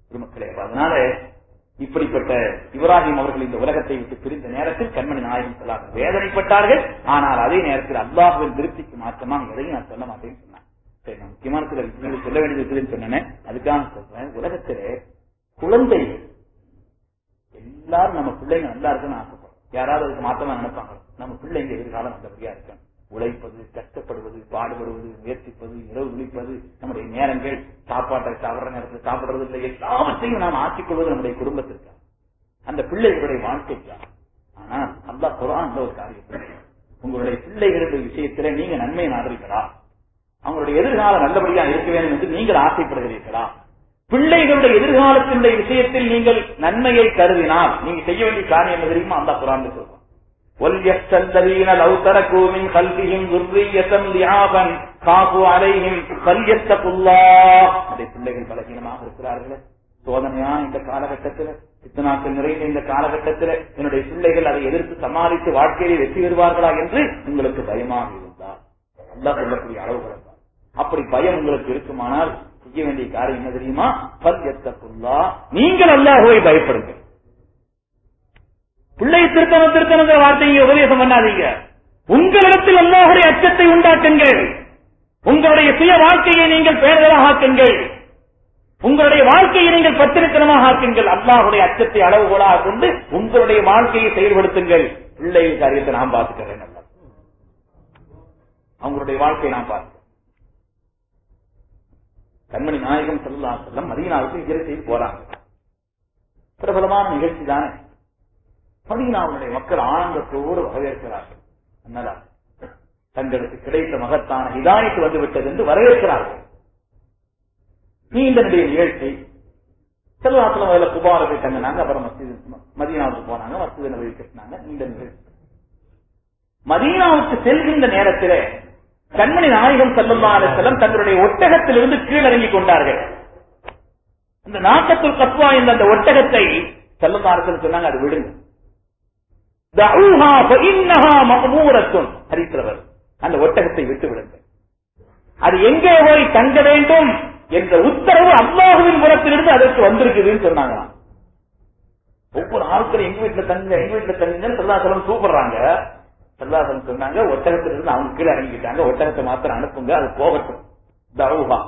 பெருமக்களே அப்ப அதனால இப்படிப்பட்ட இப்ராஹிம் அவர்கள் இந்த உலகத்தை விட்டு பிரிந்த நேரத்தில் கண்மணி நாயகம் சொல்லாத வேதனைப்பட்டார்கள் ஆனால் அதே நேரத்தில் அல்லாஹுவின் திருப்திக்கு மாற்றமாக எதையும் நான் சொல்ல மாட்டேன்னு சொன்னேன் சரி நான் முக்கியமான சில விஷயங்களை சொல்ல வேண்டியது இருக்குதுன்னு சொன்னேன் அதுக்காக சொல்றேன் உலகத்திலே குழந்தை எல்லாரும் நம்ம பிள்ளைங்க நல்லா இருக்குன்னு ஆசைப்படுறோம் யாராவது அதுக்கு மாற்றமா நினைப்பாங்க நம்ம பிள்ளைங்க எதிர்காலம் நல்லபடியா இருக்கணும் உழைப்பது கஷ்டப்படுவது பாடுபடுவது முயற்சிப்பது இரவு விழிப்பது நம்முடைய நேரங்கள் சாப்பாட்டை சாப்பிடுற நேரத்தில் சாப்பிடுறது இல்லை எல்லாவற்றையும் நாம் ஆக்கிக்கொள்வது நம்முடைய குடும்பத்திற்கு அந்த பிள்ளைகளுடைய வாழ்க்கைக்கு ஆனால் அல்லா குரான் ஒரு காரியம் உங்களுடைய பிள்ளைகளுடைய விஷயத்தில நீங்க நன்மை நாடுறீங்களா அவங்களுடைய எதிர்காலம் நல்லபடியா இருக்க வேண்டும் என்று நீங்கள் ஆசைப்படுகிறீர்களா பிள்ளைகளுடைய எதிர்காலத்தினுடைய விஷயத்தில் நீங்கள் நன்மையை கருதினால் நீங்க செய்ய வேண்டிய காரியம் என்ன தெரியுமா அந்த குரான் சொல்றோம் وَلْيَخْشَ الَّذِينَ لَوْ تَرَكُوا مِنْ خَلْفِهِمْ ذُرِّيَّةً ضِعَافًا خَافُوا عَلَيْهِمْ فَلْيَتَّقُوا اللَّهَ நம்முடைய பிள்ளைகள் பலகீனமாக இருக்கிறார்களே சோதனையான இந்த காலகட்டத்தில் சித்தனாக்கள் நிறைந்த இந்த காலகட்டத்தில் என்னுடைய பிள்ளைகள் அதை எதிர்த்து சமாளித்து வாழ்க்கையிலே வெற்றி பெறுவார்களா என்று உங்களுக்கு பயமாக இருந்தார் அல்லா சொல்லக்கூடிய அளவுகள் அப்படி பயம் உங்களுக்கு இருக்குமானால் செய்ய வேண்டிய காரியம் என்ன தெரியுமா பல் எத்தக்குள்ளா நீங்கள் அல்லாஹுவை பயப்படுங்க பிள்ளை திருத்தணும் திருத்தணுங்கிற வார்த்தையை உபதேசம் பண்ணாதீங்க உங்களிடத்தில் அல்லாஹுடைய அச்சத்தை உண்டாக்குங்கள் உங்களுடைய சுய வாழ்க்கையை நீங்கள் பேருதலாக ஆக்குங்கள் உங்களுடைய வாழ்க்கையை நீங்கள் பத்திரித்தனமாக ஆக்குங்கள் அல்லாஹுடைய அச்சத்தை அளவுகோலாக கொண்டு உங்களுடைய வாழ்க்கையை செயல்படுத்துங்கள் பிள்ளை காரியத்தை நான் பார்த்துக்கிறேன் நல்லா அவங்களுடைய வாழ்க்கையை நான் பார்க்கிறேன் கண்மணி நாயகம் செல்லா செல்லம் மதீனாவுக்கு இஜரை செய்து போறாங்க பிரபலமான நிகழ்ச்சி தானே மதீனாவுடைய மக்கள் ஆனந்தத்தோடு வரவேற்கிறார்கள் என்னடா தங்களுக்கு கிடைத்த மகத்தான இதாயத்து வந்து விட்டது என்று வரவேற்கிறார்கள் நீண்ட நடிகை நிகழ்ச்சி செல்வாத்துல முதல்ல குபார போய் தங்கினாங்க அப்புறம் மஸ்ஜித் மதீனாவுக்கு போனாங்க மஸ்ஜித் நபி கட்டினாங்க நீண்ட நிகழ்ச்சி மதீனாவுக்கு செல்கின்ற நேரத்திலே கண்மணி நாயகம் செல்லுல்லா செல்லம் தங்களுடைய ஒட்டகத்திலிருந்து கீழிறங்கி கொண்டார்கள் இந்த நாட்டத்துள் கத்வா என்ற அந்த ஒட்டகத்தை செல்லுல்லா சொன்னாங்க அது விடுங்க ஹரித்திரவர் அந்த ஒட்டகத்தை விட்டு விடுங்க அது எங்கே போய் தங்க வேண்டும் என்ற உத்தரவு அல்லாஹுவின் புறத்திலிருந்து அதற்கு வந்திருக்குதுன்னு சொன்னாங்க ஒவ்வொரு ஆட்களும் எங்க வீட்டுல தங்க எங்க வீட்டுல தங்குங்கன்னு செல்லாசலம் கூப்பிடுறாங்க செல்லாசலம் சொன்னாங்க ஒட்டகத்திலிருந்து அவங்க கீழே இறங்கிட்டாங்க ஒட்டகத்தை மாத்திரம் அனுப்புங்க அது போகட்டும் தவுஹா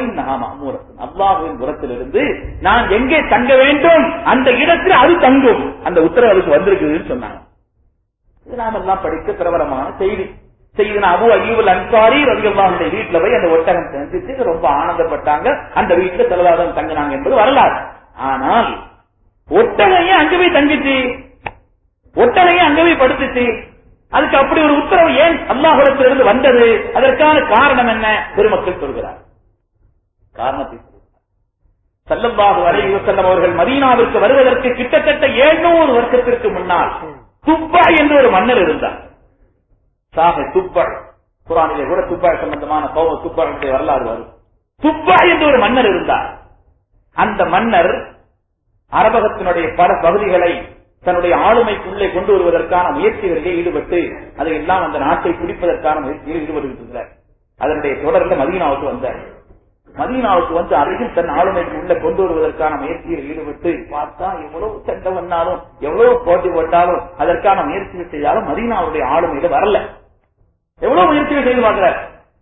அல்லாஹுவின் புறத்திலிருந்து நான் எங்கே தங்க வேண்டும் அந்த இடத்தில் அது தங்கும் அந்த உத்தரவு அதுக்கு வந்திருக்குதுன்னு சொன்னாங்க நாமெல்லாம் படிக்க பிரபலமான செய்தி செய்தி அபு அய்யூல் அன்சாரி ரவியல்லாவுடைய வீட்டுல போய் அந்த ஒட்டகம் சந்திச்சு ரொம்ப ஆனந்தப்பட்டாங்க அந்த வீட்டுல செலவாதம் தங்கினாங்க என்பது வரலாறு ஆனால் ஒட்டகையே அங்க போய் தங்கிச்சு ஒட்டகையே அங்க போய் படுத்துச்சு அதுக்கு அப்படி ஒரு உத்தரவு ஏன் அல்லாஹுடத்திலிருந்து வந்தது அதற்கான காரணம் என்ன பெருமக்கள் சொல்கிறார் காரணத்தை சல்லல்லாஹு அலைஹி வஸல்லம் அவர்கள் மதீனாவிற்கு வருவதற்கு கிட்டத்தட்ட 700 வருஷத்திற்கு முன்னால் துப்பா என்று ஒரு மன்னர் இருந்தார் சாக துப்பா குரானிலே கூட துப்பா சம்பந்தமான பௌவ துப்பாவுடைய வரலாறு வரும் துப்பா என்று ஒரு மன்னர் இருந்தார் அந்த மன்னர் அரபகத்தினுடைய பல பகுதிகளை தன்னுடைய ஆளுமைக்குள்ளே கொண்டு வருவதற்கான முயற்சிகளிலே ஈடுபட்டு அதையெல்லாம் அந்த நாட்டை பிடிப்பதற்கான முயற்சியில் ஈடுபடுகின்றார் அதனுடைய தொடர்ல மதீனாவுக்கு வந்தார் மதீனாவுக்கு வந்து அதையும் தன் ஆளுமைக்கு உள்ள கொண்டு வருவதற்கான முயற்சியில் ஈடுபட்டு பார்த்தா எவ்வளவு சண்டை பண்ணாலும் எவ்வளவு போட்டி போட்டாலும் அதற்கான முயற்சிகள் செய்தாலும் மதீனாவுடைய ஆளுமையில வரல எவ்வளவு முயற்சிகள் செய்து பார்க்கிறார்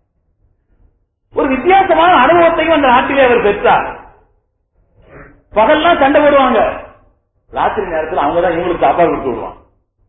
ஒரு வித்தியாசமான அனுபவத்தையும் அந்த நாட்டிலே அவர் பெற்றார் பகல்லாம் சண்டை போடுவாங்க ராத்திரி நேரத்தில் அவங்க தான் இவங்களுக்கு சாப்பாடு கொடுத்து விடுவாங்க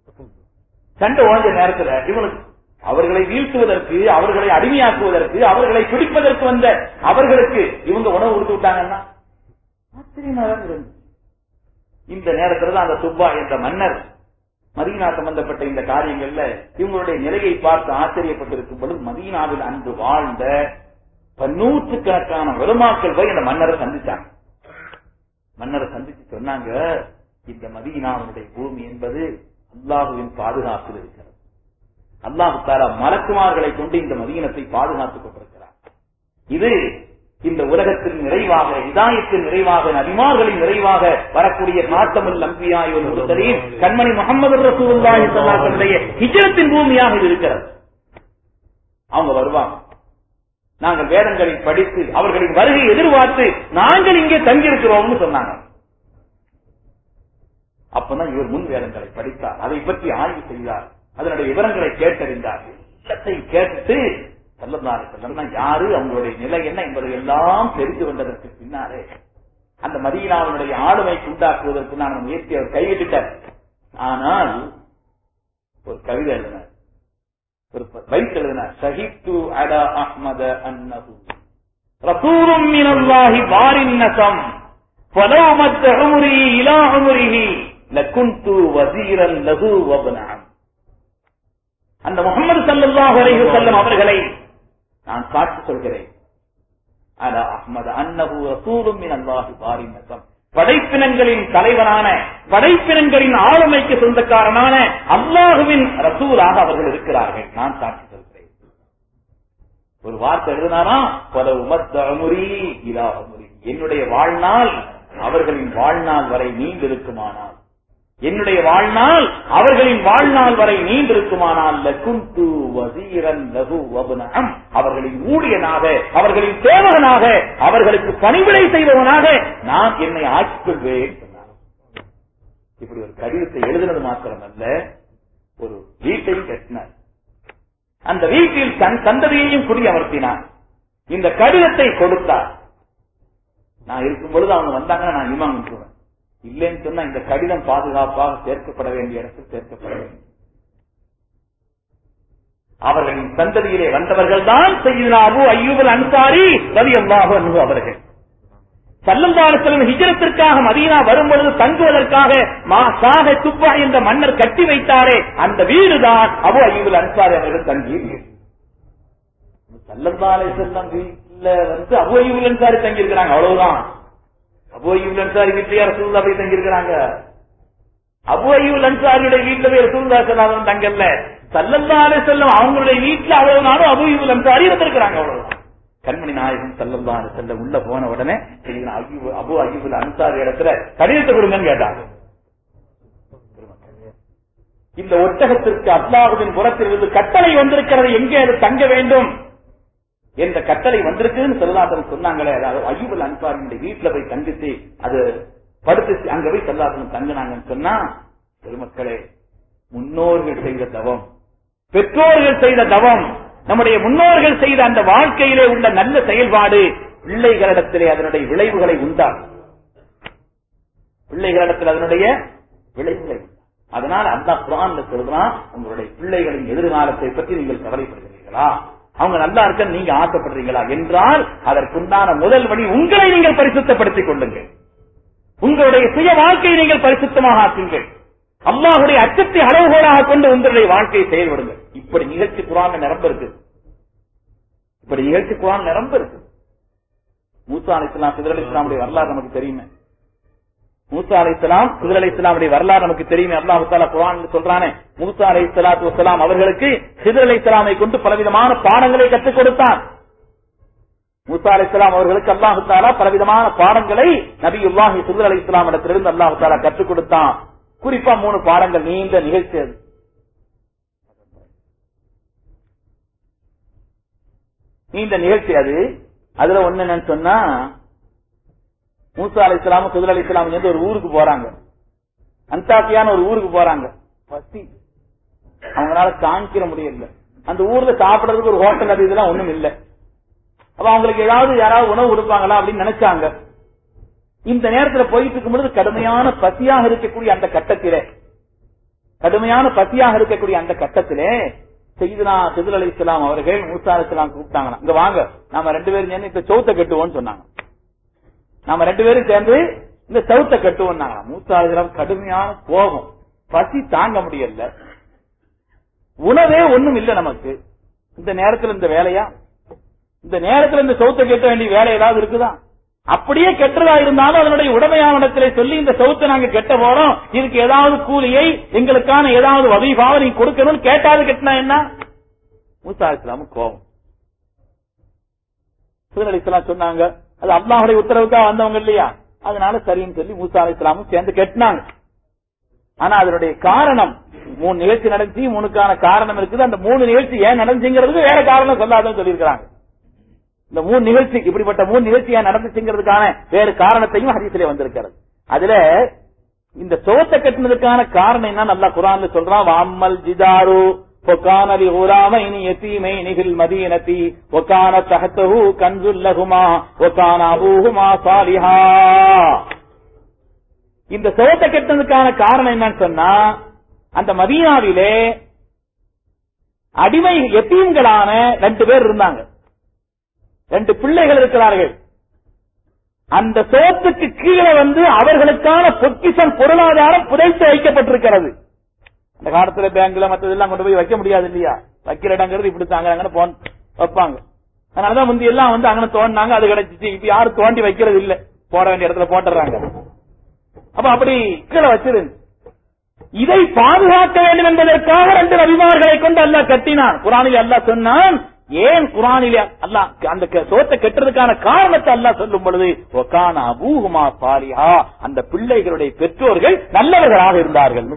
சண்டை ஓஞ்ச நேரத்தில் இவனுக்கு அவர்களை வீழ்த்துவதற்கு அவர்களை அடிமையாக்குவதற்கு அவர்களை பிடிப்பதற்கு வந்த அவர்களுக்கு இவங்க உணவு கொடுத்து விட்டாங்கன்னா ஆச்சரியமா தான் இருந்துச்சு. இந்த நேரத்தில் தான் அந்த துப்பா என்ற மன்னர் மதீனா சம்பந்தப்பட்ட இந்த காரியங்கள்ல இவங்களுடைய நிலையை பார்த்து ஆச்சரியப்பட்டிருக்கும் பொழுது மதீனாவில் அன்று வாழ்ந்த பன்னூற்றுக்கணக்கான வருமாக்கள் போய் இந்த மன்னரை சந்திச்சாங்க மன்னரை சந்திச்சு சொன்னாங்க இந்த மதீனாவுடைய பூமி என்பது அல்லாஹுவின் பாதுகாப்பில் இருக்கிறது அல்லாஹு தாரா மலக்குமார்களை கொண்டு இந்த மதீனத்தை பாதுகாத்துக் கொண்டிருக்கிறார் இது இந்த உலகத்தின் நிறைவாக இதாயத்தின் நிறைவாக நபிமார்களின் நிறைவாக வரக்கூடிய நாட்டமில் நம்பியாயுடைய கண்மணி முகமது ரசூலுல்லாஹி ஸல்லல்லாஹு ஹிஜ்ரத்தின் பூமியாக இது இருக்கிறது அவங்க வருவாங்க நாங்கள் வேதங்களை படித்து அவர்களின் வருகை எதிர்பார்த்து நாங்கள் இங்கே தங்கியிருக்கிறோம்னு சொன்னாங்க அப்பதான் இவர் முன் வேதங்களை படித்தார் அதை பற்றி ஆய்வு செய்தார் அதனுடைய விவரங்களை கேட்டறிந்தார் எல்லாத்தையும் கேட்டுட்டு செல்லந்தாரு செல்லம் யாரு அவங்களுடைய நிலை என்ன என்பதை எல்லாம் தெரிந்து கொண்டதற்கு பின்னாலே அந்த மதீனாவினுடைய ஆளுமைக்கு உண்டாக்குவதற்கு நான் முயற்சி அவர் கைவிட்டுட்டார் ஆனால் ஒரு கவிதை எழுதினார் ஒரு வைத்து எழுதினார் ஷஹித்து அலா அஹ்மத அன்னஹு ரசூலும் மினல்லாஹி வாரின் நசம் فلو مد عمري إلى عمره لكنت وزيرا له وابن عم அந்த முகமது சல்லல்லாஹு அலைஹி வஸல்லம் அவர்களை நான் சாட்சி சொல்கிறேன் அலா அஹ்மது அன்னஹு ரசூலும் மின் அல்லாஹி பாரின் நசம் படைப்பினங்களின் தலைவரான படைப்பினங்களின் ஆளுமைக்கு சொந்தக்காரனான அல்லாஹுவின் ரசூலாக அவர்கள் இருக்கிறார்கள் நான் சாட்சி சொல்கிறேன் ஒரு வார்த்தை எழுதினாரா பல உமத்தமுரி இலா அமுரி என்னுடைய வாழ்நாள் அவர்களின் வாழ்நாள் வரை நீண்டிருக்குமானால் என்னுடைய வாழ்நாள் அவர்களின் வாழ்நாள் வரை நீண்டிருக்குமானால் லகுந்து வசீரன் லகு வபுனம் அவர்களின் ஊழியனாக அவர்களின் சேவகனாக அவர்களுக்கு பணிவிடை செய்பவனாக நான் என்னை ஆக்கிக் கொள்வேன் சொன்னார் இப்படி ஒரு கடிதத்தை எழுதினது மாத்திரமல்ல ஒரு வீட்டையும் கட்டினார் அந்த வீட்டில் தன் சந்ததியையும் குடியமர்த்தினார் இந்த கடிதத்தை கொடுத்தார் நான் இருக்கும் பொழுது அவங்க வந்தாங்கன்னா நான் இமாம் விட்டுருவேன் இல்லைன்னு சொன்னா இந்த கடிதம் பாதுகாப்பாக சேர்க்கப்பட வேண்டிய இடத்தில் சேர்க்கப்பட வேண்டும் அவர்களின் சந்ததியிலே வந்தவர்கள் தான் செய்யுனா அபு ஐயூபல் அன்சாரி ரவி அல்லாஹு அன்பு அவர்கள் சல்லந்தாரத்திலும் ஹிஜரத்திற்காக மதீனா வரும்பொழுது தங்குவதற்காக மா சாக துப்பா என்ற மன்னர் கட்டி வைத்தாரே அந்த வீடுதான் அபு ஐயூபல் அன்சாரி அவர்கள் தங்கிய வீடு சல்லந்தாரை செல்லம் வீட்டுல வந்து அபு ஐயூபல் அன்சாரி தங்கி இருக்கிறாங்க அவ்வளவுதான் அபு ஐயூப் அன்சாரி வீட்டிலேயே ரசூல்லா போய் தங்கியிருக்கிறாங்க அபு ஐயூப் அன்சாரியுடைய வீட்டுல போய் ரசூல்லா சொல்லாதவன் தங்கல்ல சல்லல்லாலே செல்லம் அவங்களுடைய வீட்டுல அவ்வளவு நாளும் அபு ஐயூப் அன்சாரி இருந்திருக்கிறாங்க அவ்வளவுதான் கண்மணி நாயகம் சல்லல்லாலே செல்ல உள்ள போன உடனே செய்தின அய்யூப் அபு ஐயூப் அன்சாரி இடத்துல கடிதத்தை கொடுங்கன்னு கேட்டாங்க இந்த ஒட்டகத்திற்கு அல்லாஹுவின் புறத்திலிருந்து கட்டளை வந்திருக்கிறது எங்கே அது தங்க வேண்டும் என்ற கட்டளை வந்திருக்குன்னு செல்லாதன் சொன்னாங்களே அதாவது ஐயூபல் அன்சாரியுடைய வீட்டுல போய் தங்கிச்சு அது படுத்து அங்க போய் செல்லாதன் தங்கினாங்கன்னு சொன்னா பெருமக்களே முன்னோர்கள் செய்த தவம் பெற்றோர்கள் செய்த தவம் நம்முடைய முன்னோர்கள் செய்த அந்த வாழ்க்கையிலே உள்ள நல்ல செயல்பாடு பிள்ளைகளிடத்திலே அதனுடைய விளைவுகளை உண்டாகும் பிள்ளைகளிடத்தில் அதனுடைய விளைவுகளை உண்டாகும். அதனால அந்த குரான்ல சொல்றான் உங்களுடைய பிள்ளைகளின் எதிர்காலத்தை பற்றி நீங்கள் கவலைப்படுகிறீர்களா அவங்க நல்லா இருக்க நீங்க ஆசைப்படுறீங்களா என்றால் அதற்குண்டான முதல் வழி உங்களை நீங்கள் பரிசுத்தப்படுத்திக் கொள்ளுங்கள் உங்களுடைய சுய வாழ்க்கையை நீங்கள் பரிசுத்தமாக ஆக்குங்கள் அல்லாஹுடைய அச்சத்தை அளவுகோலாக கொண்டு உங்களுடைய வாழ்க்கையை செயல்படுங்கள் இப்படி நிகழ்ச்சி குரான் நிரம்ப இருக்கு இப்படி நிகழ்ச்சி குரான் நிரம்ப இருக்கு மூசா அலி இஸ்லாம் சிதர் அலி இஸ்லாமுடைய வரலாறு நமக்கு தெரியுமே மூசா அலி இஸ்லாம் சிதர் அலி இஸ்லாமுடைய வரலாறு நமக்கு தெரியுமே அல்லாஹு தாலா குரான் சொல்றானே மூசா அலி இஸ்லாத்து வசலாம் அவர்களுக்கு சிதர் அலி இஸ்லாமை கொண்டு பலவிதமான பாடங்களை கற்றுக் கொடுத்தான் மூசா அலி இஸ்லாம் அவர்களுக்கு அல்லாஹு தாலா பலவிதமான பாடங்களை நபியுல்லாஹி சிதர் அலி இஸ்லாம் இடத்திலிருந்து அல்லாஹு தாலா கற்றுக் கொடுத்தான் குறிப்பா மூணு பாடங்கள் நீண்ட நிகழ்ச்சி அது நீண்ட நிகழ்ச்சி அது அதுல ஒண்ணு என்னன்னு சொன்னா மூசா அலி இஸ்லாமும் சுதர் அலி இஸ்லாம் சேர்ந்து ஒரு ஊருக்கு போறாங்க அந்தாக்கியான ஒரு ஊருக்கு போறாங்க பசி அவங்களால காமிக்கிற முடியல அந்த ஊர்ல சாப்பிடறதுக்கு ஒரு ஹோட்டல் அது இதெல்லாம் ஒண்ணும் இல்ல அப்ப அவங்களுக்கு ஏதாவது யாராவது உணவு கொடுப்பாங்களா அப்படின்னு நினைச்சாங்க இந்த நேரத்துல போயிட்டு இருக்கும்பொழுது கடுமையான பசியாக இருக்கக்கூடிய அந்த கட்டத்திலே கடுமையான பசியாக இருக்கக்கூடிய அந்த கட்டத்திலே செய்தனா சிதுல் அலி இஸ்லாம் அவர்கள் மூசா அலி இஸ்லாம் கூப்பிட்டாங்களாம் இங்க வாங்க நாம ரெண்டு பேரும் சேர்ந்து இந்த சௌத்த கட்டுவோம்னு சொன்னாங்க நாம ரெண்டு பேரும் சேர்ந்து இந்த சவுத்த கட்டுவோம் மூசா அலி இஸ்லாம் கடுமையான கோபம் பசி தாங்க முடியல உணவே ஒண்ணும் இல்ல நமக்கு இந்த நேரத்துல இந்த வேலையா இந்த நேரத்துல இந்த சவுத்த கட்ட வேண்டிய வேலை ஏதாவது இருக்குதா அப்படியே கெட்டதா இருந்தாலும் அதனுடைய உடமையானத்திலே சொல்லி இந்த சவுத்தை நாங்க கெட்ட போறோம் இதுக்கு ஏதாவது கூலியை எங்களுக்கான ஏதாவது வகைபாவை நீங்க கொடுக்கணும்னு கேட்டாது கெட்டினா என்ன மூசா இஸ்லாமு கோபம் சூழல் இஸ்லாம் சொன்னாங்க அது அல்லாஹுடைய உத்தரவுக்காக வந்தவங்க இல்லையா அதனால சரின்னு சொல்லி மூசா அலி இஸ்லாமும் சேர்ந்து கெட்டினாங்க ஆனா அதனுடைய காரணம் மூணு நிகழ்ச்சி நடந்துச்சு மூணுக்கான காரணம் இருக்குது அந்த மூணு நிகழ்ச்சி ஏன் நடந்துச்சுங்கிறது வேற காரணம் சொல்லாதுன்னு சொல்லியிருக்கிறாங்க இந்த மூணு நிகழ்ச்சி இப்படிப்பட்ட மூணு நிகழ்ச்சியா நடந்துச்சுங்கிறதுக்கான வேறு காரணத்தையும் ஹதீஸிலே வந்திருக்கிறது அதுல இந்த சோத்தை கட்டினதுக்கான காரணம் என்ன நல்லா குரான்ல சொல்றான் வாம்மல் ஜிதாரு وكان لغلامين يتيمين في المدينة وكان تحته كنز لهما وكان أبوهما صالحا இந்த சோத்தை கட்டினதுக்கான காரணம் என்னன்னு சொன்னா அந்த மதீனாவிலே அடிமை எத்தீம்களான ரெண்டு பேர் இருந்தாங்க ரெண்டு பிள்ளைகள் இருக்கிறார்கள் அந்த சோத்துக்கு கீழே வந்து அவர்களுக்கான பொக்கிஷம் பொருளாதாரம் புதைத்து வைக்கப்பட்டிருக்கிறது அந்த காலத்துல பேங்க்ல மத்ததெல்லாம் கொண்டு போய் வைக்க முடியாது இல்லையா வைக்கிற இடங்கிறது இப்படி தாங்க அங்கே போன் வைப்பாங்க அதனாலதான் முந்தி எல்லாம் வந்து அங்கே தோண்டினாங்க அது கிடைச்சிச்சு இப்ப யாரும் தோண்டி வைக்கிறது இல்ல போட வேண்டிய இடத்துல போட்டுறாங்க அப்ப அப்படி கீழே வச்சிருந்து இதை பாதுகாக்க வேண்டும் என்பதற்காக ரெண்டு நபிமார்களை கொண்டு அல்லாஹ் கட்டினான் குரானில் அல்லாஹ் சொன்னான் ஏன் குரானிலே அல்லாஹ் அந்த க- சோத்தை கட்டுறதுக்கான காரணத்தை அல்லாஹ் சொல்லும் பொழுது ஒக்கான அபூஹுமா சாலிஹா அந்த பிள்ளைகளுடைய பெற்றோர்கள் நல்லவர்களாக இருந்தார்கள்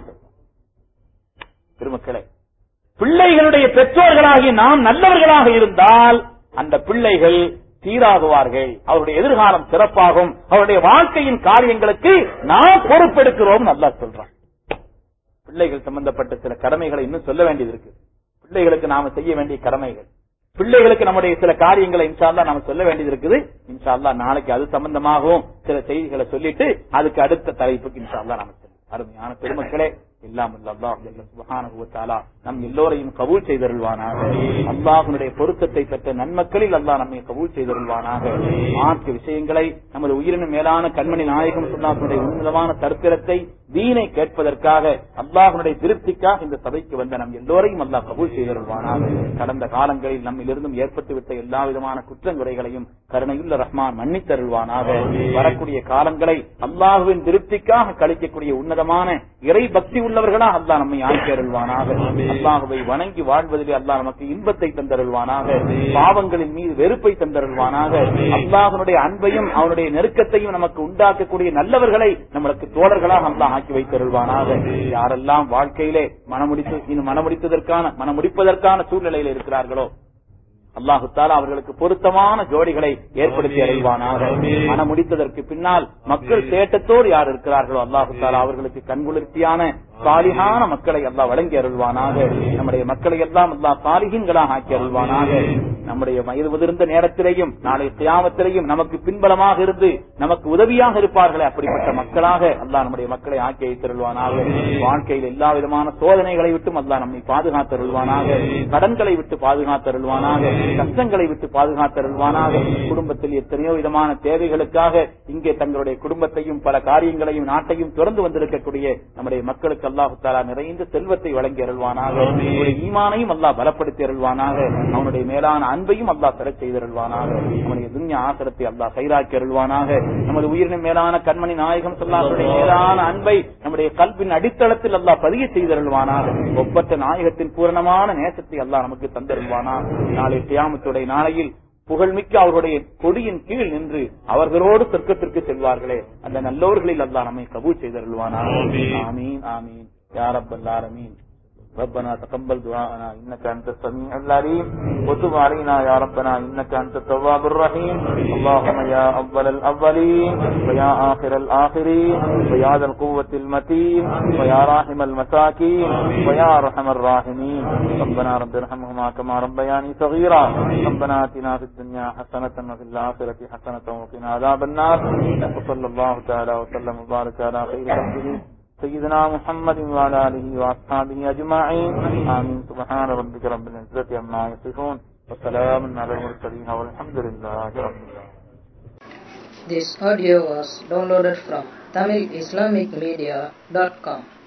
பெருமக்களே பிள்ளைகளுடைய பெற்றோர்களாகி நாம் நல்லவர்களாக இருந்தால் அந்த பிள்ளைகள் சீராகுவார்கள் அவருடைய எதிர்காலம் சிறப்பாகும் அவருடைய வாழ்க்கையின் காரியங்களுக்கு நாம் பொறுப்பெடுக்கிறோம் நல்லா சொல்றான் பிள்ளைகள் சம்பந்தப்பட்ட சில கடமைகளை இன்னும் சொல்ல வேண்டியது இருக்கு பிள்ளைகளுக்கு நாம செய்ய வேண்டிய கடமைகள் பிள்ளைகளுக்கு நம்முடைய சில காரியங்களை இன்ஷால்லா நாம சொல்ல வேண்டியது இருக்குது இன்ஷால்லா நாளைக்கு அது சம்பந்தமாகவும் சில செய்திகளை சொல்லிட்டு அதுக்கு அடுத்த தலைப்புக்கு இன்ஷால்லா நாம செல்லும் அருமையான பெருமக்களே எல்லாம் அல்லாஹ் ஜல்ல சுப்ஹானஹு வ தஆலா நம் எல்லோரையும் கபூல் செய்தருள்வானாக அல்லாஹ்வுடைய பொருத்தத்தை பெற்ற நன்மக்களில் அல்லாஹ் நம்மை கபூல் செய்தருள்வானாக மார்க்க விஷயங்களை நமது உயிரினும் மேலான கண்மணி நாயகம் சுல்லாஹுடைய உன்னதமான தரித்திரத்தை தீனை கேட்பதற்காக அல்லாஹ்வுடைய திருப்திக்காக இந்த சபைக்கு வந்த நம் எல்லோரையும் அல்லாஹ் கபூல் செய்தருள்வானாக கடந்த காலங்களில் நம்மிலிருந்தும் ஏற்பட்டுவிட்ட எல்லா விதமான குற்றங்குறைகளையும் கருணையுள்ள ரஹ்மான் மன்னித்தருள்வானாக வரக்கூடிய காலங்களை அல்லாஹுவின் திருப்திக்காக கழிக்கக்கூடிய உன்னதமான இறை பக்தி உள்ளவர்களாக அல்லாஹ் நம்மை ஆக்கி அருள்வானாக அல்லாஹுவை வணங்கி வாழ்வதிலே அல்லாஹ் நமக்கு இன்பத்தை தந்தருள்வானாக பாவங்களின் மீது வெறுப்பை தந்தருள்வானாக அல்லாஹனுடைய அன்பையும் அவனுடைய நெருக்கத்தையும் நமக்கு உண்டாக்கக்கூடிய நல்லவர்களை நம்மளுக்கு தோழர்களாக அல்லாஹ் ஆக்கி வைத்தருள்வானாக யாரெல்லாம் வாழ்க்கையிலே மனமுடித்து இன்னும் மனமுடித்ததற்கான மனமுடிப்பதற்கான சூழ்நிலையில் இருக்கிறார்களோ அல்லாஹு தாலா அவர்களுக்கு பொருத்தமான ஜோடிகளை ஏற்படுத்தி அடைவானாக மனம் முடித்ததற்கு பின்னால் மக்கள் தேட்டத்தோடு யார் இருக்கிறார்களோ அல்லாஹு தாலா அவர்களுக்கு கண்குளிர்ச்சியான சாலிகான மக்களை அல்லாஹ் வழங்கி அருள்வானாக நம்முடைய மக்களை எல்லாம் அல்லாஹ் சாலிகின்களாக ஆக்கி அருள்வானாக நம்முடைய வயது முதிர்ந்த நேரத்திலேயும் நாளை கியாமத்திலேயும் நமக்கு பின்பலமாக இருந்து நமக்கு உதவியாக இருப்பார்களே அப்படிப்பட்ட மக்களாக அல்லாஹ் நம்முடைய மக்களை ஆக்கி வைத்தருள்வானாக வாழ்க்கையில் எல்லா விதமான சோதனைகளை விட்டும் அல்லாஹ் நம்மை பாதுகாத்தருள்வானாக கடன்களை விட்டு பாதுகாத்தருள்வானாக கஷ்டங்களை விட்டு பாதுகாத்தருள்வானாக குடும்பத்தில் எத்தனையோ விதமான தேவைகளுக்காக இங்கே தங்களுடைய குடும்பத்தையும் பல காரியங்களையும் நாட்டையும் தொடர்ந்து வந்திருக்கக்கூடிய நம்முடைய மக்களுக்கு அல்லாஹு தாலா நிறைந்த செல்வத்தை வழங்கி அருள்வானாக அவனுடைய ஈமானையும் அல்லாஹ் பலப்படுத்தி அருள்வானாக அவனுடைய மேலான அன்பையும் அல்லாஹ் பெறச் செய்தருள்வானாக நம்முடைய துன்யா ஆசிரத்தை அல்லாஹ் கைராக்கி அருள்வானாக நமது உயிரின் மேலான கண்மணி நாயகம் சொல்லாருடைய மேலான அன்பை நம்முடைய கல்வின் அடித்தளத்தில் அல்லாஹ் பதிய செய்தருள்வானாக ஒப்பற்ற நாயகத்தின் பூரணமான நேசத்தை அல்லாஹ் நமக்கு தந்தருள்வானாக நாளை கியாமத்துடைய நாளையில் புகழ்மிக்க அவர்களுடைய கொடியின் கீழ் நின்று அவர்களோடு சொர்க்கத்திற்கு செல்வார்களே அந்த நல்லோர்களில் அல்லாஹ் நம்மை கபூல் செய்தருள்வானாக ஆமீன் ஆமீன் யா ரப்பல் ஆலமீன் ربنا تقبل دعاءنا انك انت السميع العليم وتب علينا يا ربنا انك انت التواب الرحيم اللهم يا اول الاولين ويا اخر الاخرين ويا ذا القوة المتين ويا راحم المساكين ويا ارحم الراحمين ربنا رب ارحمهما كما ربياني صغيرا ربنا اتنا في الدنيا حسنة وفي الاخرة حسنة وقنا عذاب النار وصلى الله تعالى وسلم وبارك على خير خلقه سيدنا محمد وعلى آله وأصحابه أجمعين آمين سبحان ربك رب العزة عما يصفون وسلام على المرسلين والحمد لله رب العالمين This audio was downloaded from TamilIslamicMedia.com.